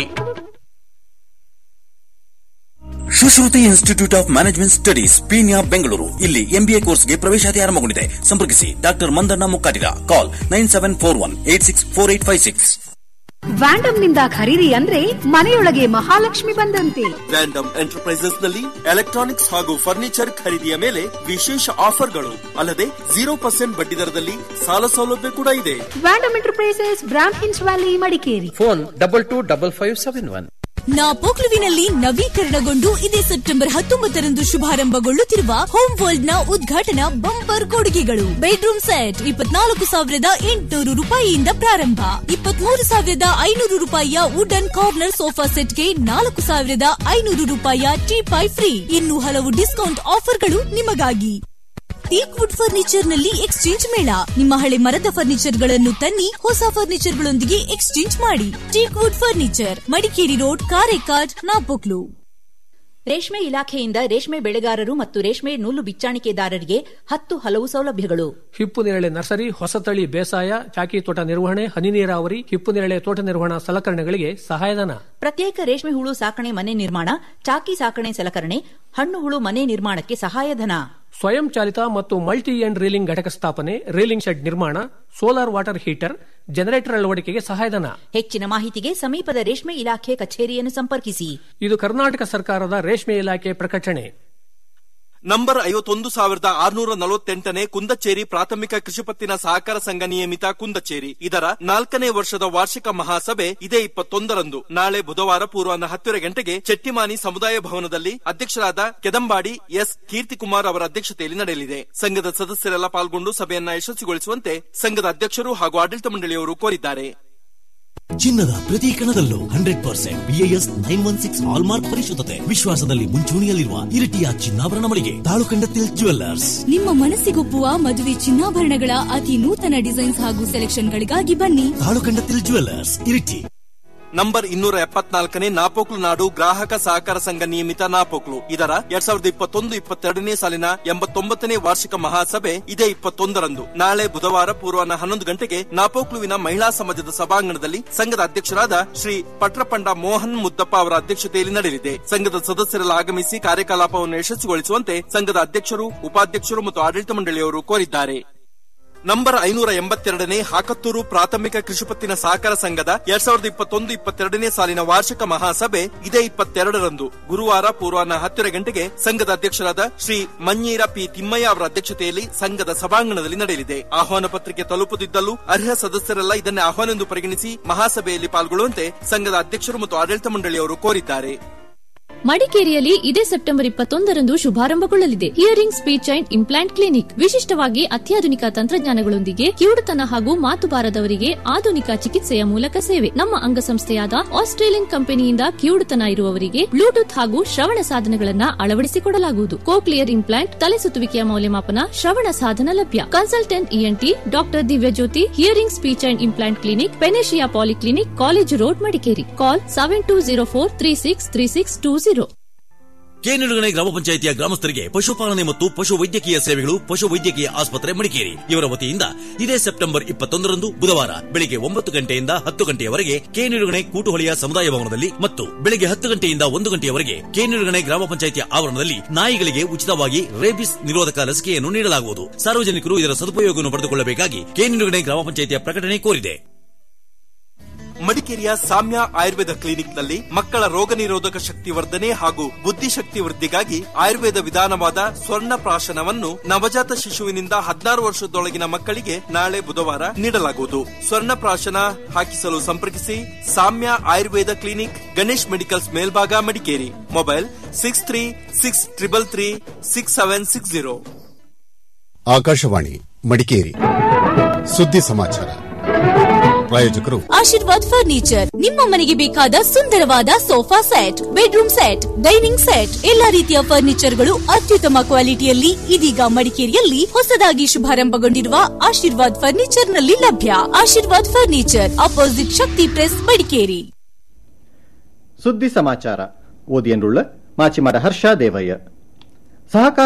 Sushruti institute of management studies Peenya Bengaluru ಇಲ್ಲಿ ಎಂಬಿಎ ಕೋರ್ಸ್ಗೆ ಪ್ರವೇಶಾತಿ ಆರಂಭಗೊಂಡಿದೆ ಸಂಪರ್ಕಿಸಿ doctor Mandanna Mukkatira call nine seven four one eight six four eight five six Vandam ನಿಂದ ಖರೀದಿ ಅಂದ್ರೆ ಮನೆಯೊಳಗೆ ಮಹಾಲಕ್ಷ್ಮಿ ಬಂದಂತೆ ವ್ಯಾಂಡಮ್ ಎಂಟರ್ಪ್ರೈಸಸ್ ನಲ್ಲಿ ಎಲೆಕ್ಟ್ರಾನಿಕ್ಸ್ ಹಾಗೂ ಫರ್ನಿಚರ್ ಖರೀದಿಯ ಮೇಲೆ ವಿಶೇಷ ಆಫರ್ಗಳು ಅಲ್ಲದೆ ಜೀರೋ ಪರ್ಸೆಂಟ್ ಬಡ್ಡಿ ದರದಲ್ಲಿ ಸಾಲ ಸೌಲಭ್ಯ ಕೂಡ ಇದೆ ವ್ಯಾಂಡಮ್ ಎಂಟರ್ಪ್ರೈಸಸ್ ಬ್ರಾಮ್ ಹಿನ್ಸ್ valley Madikeri phone double two double five seven one ನಾಪೋಕ್ಲುವಿನಲ್ಲಿ ನವೀಕರಣಗೊಂಡು ಇದೇ ಸೆಪ್ಟೆಂಬರ್ ಹತ್ತೊಂಬತ್ತರಂದು ಶುಭಾರಂಭಗೊಳ್ಳುತ್ತಿರುವ ಹೋಮ್ ವರ್ಲ್ಡ್ ನ ಉದ್ಘಾಟನಾ ಬಂಪರ್ ಕೊಡುಗೆಗಳು ಬೆಡ್ರೂಮ್ ಸೆಟ್ ಇಪ್ಪತ್ನಾಲ್ಕು ಸಾವಿರದ ಎಂಟುನೂರು ರೂಪಾಯಿಯಿಂದ ಪ್ರಾರಂಭ ಇಪ್ಪತ್ಮೂರು ಸಾವಿರದ ಐನೂರು ರೂಪಾಯಿಯ ವುಡನ್ ಕಾರ್ನರ್ ಸೋಫಾ ಸೆಟ್ಗೆ ನಾಲ್ಕು ಸಾವಿರದ ಐನೂರು ರೂಪಾಯಿಯ ಟೀಪಾಯ್ ಫ್ರೀ ಇನ್ನು ಹಲವು ಡಿಸ್ಕೌಂಟ್ ಆಫರ್ಗಳು ನಿಮಗಾಗಿ ಟೀಕ್ ವುಡ್ ಫರ್ನಿಚರ್ ನಲ್ಲಿ ಎಕ್ಸ್ಚೇಂಜ್ ಮೇಳ ನಿಮ್ಮ ಹಳೆ ಮರದ ಫರ್ನಿಚರ್ ಗಳನ್ನು ತನ್ನಿ ಹೊಸ ಫರ್ನಿಚರ್ ಗಳೊಂದಿಗೆ ಎಕ್ಸ್ಚೇಂಜ್ ಮಾಡಿ teak wood furniture Madikeri road Karekad Napoklu ರೇಷ್ಮೆ ಇಲಾಖೆಯಿಂದ ರೇಷ್ಮೆ ಬೆಳೆಗಾರರು ಮತ್ತು ರೇಷ್ಮೆ ನೂಲು ಬಿಚ್ಚಾಣಿಕೆದಾರರಿಗೆ ಹತ್ತು ಹಲವು ಸೌಲಭ್ಯಗಳು ಹಿಪ್ಪು ನೇರಳೆ ನರ್ಸರಿ ಹೊಸತಳಿ ಬೇಸಾಯ ಚಾಕಿ ತೋಟ ನಿರ್ವಹಣೆ ಹನಿ ನೀರಾವರಿ ಹಿಪ್ಪು ನೇರಳೆ ತೋಟ ನಿರ್ವಹಣಾ ಸಲಕರಣೆಗಳಿಗೆ ಸಹಾಯಧನ ಪ್ರತ್ಯೇಕ ರೇಷ್ಮೆ ಹುಳು ಸಾಕಣೆ ಮನೆ ನಿರ್ಮಾಣ ಚಾಕಿ ಸಾಕಣೆ ಸಲಕರಣೆ ಹಣ್ಣು ಹುಳು ಮನೆ ನಿರ್ಮಾಣಕ್ಕೆ ಸಹಾಯಧನ ಸ್ವಯಂ ಚಾಲಿತ ಮತ್ತು ಮಲ್ಟಿ ಎಂಡ್ ರೀಲಿಂಗ್ ಘಟಕ ಸ್ಥಾಪನೆ ರೀಲಿಂಗ್ ಶೆಡ್ ನಿರ್ಮಾಣ ಸೋಲಾರ್ ವಾಟರ್ ಹೀಟರ್ ಜನರೇಟರ್ ಅಳವಡಿಕೆಗೆ ಸಹಾಯಧನ ಹೆಚ್ಚಿನ ಮಾಹಿತಿಗೆ ಸಮೀಪದ ರೇಷ್ಮೆ ಇಲಾಖೆ ಕಚೇರಿಯನ್ನು ಸಂಪರ್ಕಿಸಿ ಇದು ಕರ್ನಾಟಕ ಸರ್ಕಾರದ ರೇಷ್ಮೆ ಇಲಾಖೆ ಪ್ರಕಟಣೆ ನಂಬರ್ ಐವತ್ತೊಂದು ಸಾವಿರದ ಆರುನೂರ ನಲವತ್ತೆಂಟನೇ ಕುಂದಚೇರಿ ಪ್ರಾಥಮಿಕ ಕೃಷಿ ಪತ್ತಿನ ಸಹಕಾರ ಸಂಘ ನಿಯಮಿತ ಕುಂದಚೇರಿ ಇದರ ನಾಲ್ಕನೇ ವರ್ಷದ ವಾರ್ಷಿಕ ಮಹಾಸಭೆ ಇದೇ ಇಪ್ಪತ್ತೊಂದರಂದು ನಾಳೆ ಬುಧವಾರ ಪೂರ್ವಾಹ್ನ ಹತ್ತರ ಗಂಟೆಗೆ ಚೆಟ್ಟಿಮಾನಿ ಸಮುದಾಯ ಭವನದಲ್ಲಿ ಅಧ್ಯಕ್ಷರಾದ ಕೆದಂಬಾಡಿ ಎಸ್ ಕೀರ್ತಿಕುಮಾರ್ ಅವರ ಅಧ್ಯಕ್ಷತೆಯಲ್ಲಿ ನಡೆಯಲಿದೆ ಸಂಘದ ಸದಸ್ಯರೆಲ್ಲ ಪಾಲ್ಗೊಂಡು ಸಭೆಯನ್ನ ಯಶಸ್ವಿಗೊಳಿಸುವಂತೆ ಸಂಘದ ಅಧ್ಯಕ್ಷರು ಹಾಗೂ ಆಡಳಿತ ಮಂಡಳಿಯವರು ಕೋರಿದ್ದಾರೆ ಚಿನ್ನದ ಪ್ರತಿ ಕಣದಲ್ಲೂ hundred percent BIS nine one six hallmark ಪರಿಶುದ್ಧತೆ ವಿಶ್ವಾಸದಲ್ಲಿ ಮುಂಚೂಣಿಯಲ್ಲಿರುವ ಇರಿಟಿಯ ಚಿನ್ನಾಭರಣ ಮಳಿಗೆ ತಾಳುಕಂಡತಿಲ್ ಜುವೆಲ್ಲರ್ಸ್ ನಿಮ್ಮ ಮನಸ್ಸಿಗೊಪ್ಪುವ ಮದುವೆ ಚಿನ್ನಾಭರಣಗಳ ಅತಿ ನೂತನ ಡಿಸೈನ್ಸ್ ಹಾಗೂ ಸೆಲೆಕ್ಷನ್ಗಳಿಗಾಗಿ ಬನ್ನಿ ತಾಳುಕಂಡತಿಲ್ ಜುವೆಲ್ಲರ್ಸ್ ಇರಿಟಿ ನಂಬರ್ ಇನ್ನೂರ ಎಪ್ಪತ್ನಾಲ್ಕನೇ ನಾಪೋಕ್ಲು ನಾಡು ಗ್ರಾಹಕ ಸಹಕಾರ ಸಂಘ ನಿಯಮಿತ ನಾಪೋಕ್ಲು ಇದರ ಎರಡ್ ಸಾವಿರದ ಇಪ್ಪತ್ತೊಂದು ಇಪ್ಪತ್ತೆರಡನೇ ಸಾಲಿನ ಎಂಬತ್ತೊಂಬತ್ತನೇ ವಾರ್ಷಿಕ ಮಹಾಸಭೆ ಇದೇ ಇಪ್ಪತ್ತೊಂದರಂದು ನಾಳೆ ಬುಧವಾರ ಪೂರ್ವಾಹ್ನ ಹನ್ನೊಂದು ಗಂಟೆಗೆ ನಾಪೋಕ್ಲುವಿನ ಮಹಿಳಾ ಸಮಾಜದ ಸಭಾಂಗಣದಲ್ಲಿ ಸಂಘದ ಅಧ್ಯಕ್ಷರಾದ ಶ್ರೀ ಪಟ್ರಪಂಡ ಮೋಹನ್ ಮುದ್ದಪ್ಪ ಅವರ ಅಧ್ಯಕ್ಷತೆಯಲ್ಲಿ ನಡೆಯಲಿದೆ ಸಂಘದ ಸದಸ್ಯರೆಲ್ಲ ಆಗಮಿಸಿ ಕಾರ್ಯಕಲಾಪವನ್ನು ಯಶಸ್ವಿಗೊಳಿಸುವಂತೆ ಸಂಘದ ಅಧ್ಯಕ್ಷರು ಉಪಾಧ್ಯಕ್ಷರು ಮತ್ತು ಆಡಳಿತ ಮಂಡಳಿಯವರು ಕೋರಿದ್ದಾರೆ ನಂಬರ್ ಐನೂರ ಎಂಬತ್ತೆರಡನೇ ಹಾಕತ್ತೂರು ಪ್ರಾಥಮಿಕ ಕೃಷಿಪತ್ತಿನ ಸಹಕಾರ ಸಂಘದ ಎರಡ್ ಸಾವಿರದ ಇಪ್ಪತ್ತೊಂದು ಇಪ್ಪತ್ತೆರಡನೇ ಸಾಲಿನ ವಾರ್ಷಿಕ ಮಹಾಸಭೆ ಇದೇ ಇಪ್ಪತ್ತೆರಡರಂದು ಗುರುವಾರ ಪೂರ್ವಾಹ್ನ ಹತ್ತರ ಗಂಟೆಗೆ ಸಂಘದ ಅಧ್ಯಕ್ಷರಾದ ಶ್ರೀ ಮഞ്ഞീರ ಪಿ ತಿಮ್ಮಯ್ಯ ಅವರ ಅಧ್ಯಕ್ಷತೆಯಲ್ಲಿ ಸಂಘದ ಸಭಾಂಗಣದಲ್ಲಿ ನಡೆಯಲಿದೆ ಆಹ್ವಾನ ಪತ್ರಿಕೆ ತಲುಪದಿದ್ದಲ್ಲೂ ಅರ್ಹ ಸದಸ್ಯರೆಲ್ಲ ಇದನ್ನೇ ಆಹ್ವಾನವೆಂದು ಪರಿಗಣಿಸಿ ಮಹಾಸಭೆಯಲ್ಲಿ ಪಾಲ್ಗೊಳ್ಳುವಂತೆ ಸಂಘದ ಅಧ್ಯಕ್ಷರು ಮತ್ತು ಆಡಳಿತ ಮಂಡಳಿಯವರು ಕೋರಿದ್ದಾರೆ ಮಡಿಕೇರಿಯಲ್ಲಿ ಇದೇ ಸೆಪ್ಟೆಂಬರ್ ಇಪ್ಪತ್ತೊಂದರಂದು ಶುಭಾರಂಭಗೊಳ್ಳಲಿದೆ hearing speech and implant clinic ವಿಶಿಷ್ಟವಾಗಿ ಅತ್ಯಾಧುನಿಕ ತಂತ್ರಜ್ಞಾನಗಳೊಂದಿಗೆ ಕಿವುಡುತನ ಹಾಗೂ ಮಾತು ಬಾರದವರಿಗೆ ಆಧುನಿಕ ಚಿಕಿತ್ಸೆಯ ಮೂಲಕ ಸೇವೆ ನಮ್ಮ ಅಂಗಸಂಸ್ಥೆಯಾದ ಆಸ್ಟ್ರೇಲಿಯನ್ ಕಂಪನಿಯಿಂದ ಕಿವುಡುತನ ಇರುವವರಿಗೆ ಬ್ಲೂಟೂತ್ ಹಾಗೂ ಶ್ರವಣ ಸಾಧನಗಳನ್ನ ಅಳವಡಿಸಿಕೊಡಲಾಗುವುದು ಕೋಕ್ಲಿಯರ್ ಇಂಪ್ಲಾಂಟ್ ತಲೆ ಸುತ್ತುವಿಕೆಯ ಮೌಲ್ಯಮಾಪನ ಶ್ರವಣ ಸಾಧನ ಲಭ್ಯ consultant ENT doctor Divyajyothi hearing speech and implant clinic panacea polyclinic college road Madikeri call seven two zero four three six three six two zero Kenidugane ಗ್ರಾಮ ಪಂಚಾಯಿತಿಯ ಗ್ರಾಮಸ್ಥರಿಗೆ ಪಶುಪಾಲನೆ ಮತ್ತು ಪಶು ವೈದ್ಯಕೀಯ ಸೇವೆಗಳು ಪಶು ವೈದ್ಯಕೀಯ ಆಸ್ಪತ್ರೆ ಮಡಿಕೇರಿ ಇವರ ವತಿಯಿಂದ ಇದೇ ಸೆಪ್ಟೆಂಬರ್ ಇಪ್ಪತ್ತೊಂದರಂದು ಬುಧವಾರ ಬೆಳಿಗ್ಗೆ ಒಂಬತ್ತು ಗಂಟೆಯಿಂದ ಹತ್ತು ಗಂಟೆಯವರೆಗೆ ಕೇನಿಡುಗಣೆ ಕೂಟುಹೊಳಿಯ ಸಮುದಾಯ ಭವನದಲ್ಲಿ ಮತ್ತು ಬೆಳಿಗ್ಗೆ ಹತ್ತು ಗಂಟೆಯಿಂದ ಒಂದು ಗಂಟೆಯವರೆಗೆ ಕೇನಿಡುಗಣೆ ಗ್ರಾಮ ಪಂಚಾಯಿತಿಯ ಆವರಣದಲ್ಲಿ ನಾಯಿಗಳಿಗೆ ಉಚಿತವಾಗಿ ರೇಬಿಸ್ ನಿರೋಧಕ ಲಸಿಕೆಯನ್ನು ನೀಡಲಾಗುವುದು ಸಾರ್ವಜನಿಕರು ಇದರ ಸದುಪಯೋಗವನ್ನು ಪಡೆದುಕೊಳ್ಳಬೇಕಾಗಿ ಕೇನಿಡುಗಣೆ ಗ್ರಾಮ ಪಂಚಾಯಿತಿಯ ಪ್ರಕಟಣೆ ಕೋರಿದೆ ಮಡಿಕೇರಿಯ ಸಾಮ್ಯ ಆಯುರ್ವೇದ ಕ್ಲಿನಿಕ್ನಲ್ಲಿ ಮಕ್ಕಳ ರೋಗ ನಿರೋಧಕ ಶಕ್ತಿ ವರ್ಧನೆ ಹಾಗೂ ಬುದ್ಧಿಶಕ್ತಿ ವೃದ್ಧಿಗಾಗಿ ಆಯುರ್ವೇದ ವಿಧಾನವಾದ ಸ್ವರ್ಣ ಪ್ರಾಶನವನ್ನು ನವಜಾತ ಶಿಶುವಿನಿಂದ ಹದಿನಾರು ವರ್ಷದೊಳಗಿನ ಮಕ್ಕಳಿಗೆ ನಾಳೆ ಬುಧವಾರ ನೀಡಲಾಗುವುದು ಸ್ವರ್ಣ ಪ್ರಾಶನ ಹಾಕಿಸಲು ಸಂಪರ್ಕಿಸಿ ಸಾಮ್ಯ ಆಯುರ್ವೇದ ಕ್ಲಿನಿಕ್ ಗಣೇಶ್ ಮೆಡಿಕಲ್ಸ್ ಮೇಲ್ಭಾಗ Madikeri mobile six three six triple three six seven six zero Akashvani Madikeri ಸುದ್ದಿ ಸಮಾಚಾರ ಪ್ರಾಯೋಜಕರು ಆಶೀರ್ವಾದ್ ಫರ್ನಿಚರ್ ನಿಮ್ಮ ಮನೆಗೆ ಬೇಕಾದ ಸುಂದರವಾದ sofa set bedroom set dining set ಎಲ್ಲಾ ರೀತಿಯ ಫರ್ನಿಚರ್ಗಳು ಅತ್ಯುತ್ತಮ ಕ್ವಾಲಿಟಿಯಲ್ಲಿ ಇದೀಗ ಮಡಿಕೇರಿಯಲ್ಲಿ ಹೊಸದಾಗಿ ಶುಭಾರಂಭಗೊಂಡಿರುವ ಆಶೀರ್ವಾದ್ ಫರ್ನಿಚರ್ ನಲ್ಲಿ ಲಭ್ಯ Ashirvad furniture opposite Shakti press Madikeri ಸುದ್ದಿ ಸಮಾಚಾರ ಓದಿಯನ್ರುಳ್ಳ ಮಾಚಿಮರ ಹರ್ಷ ದೇವಯ್ಯ ಸಹಕಾರ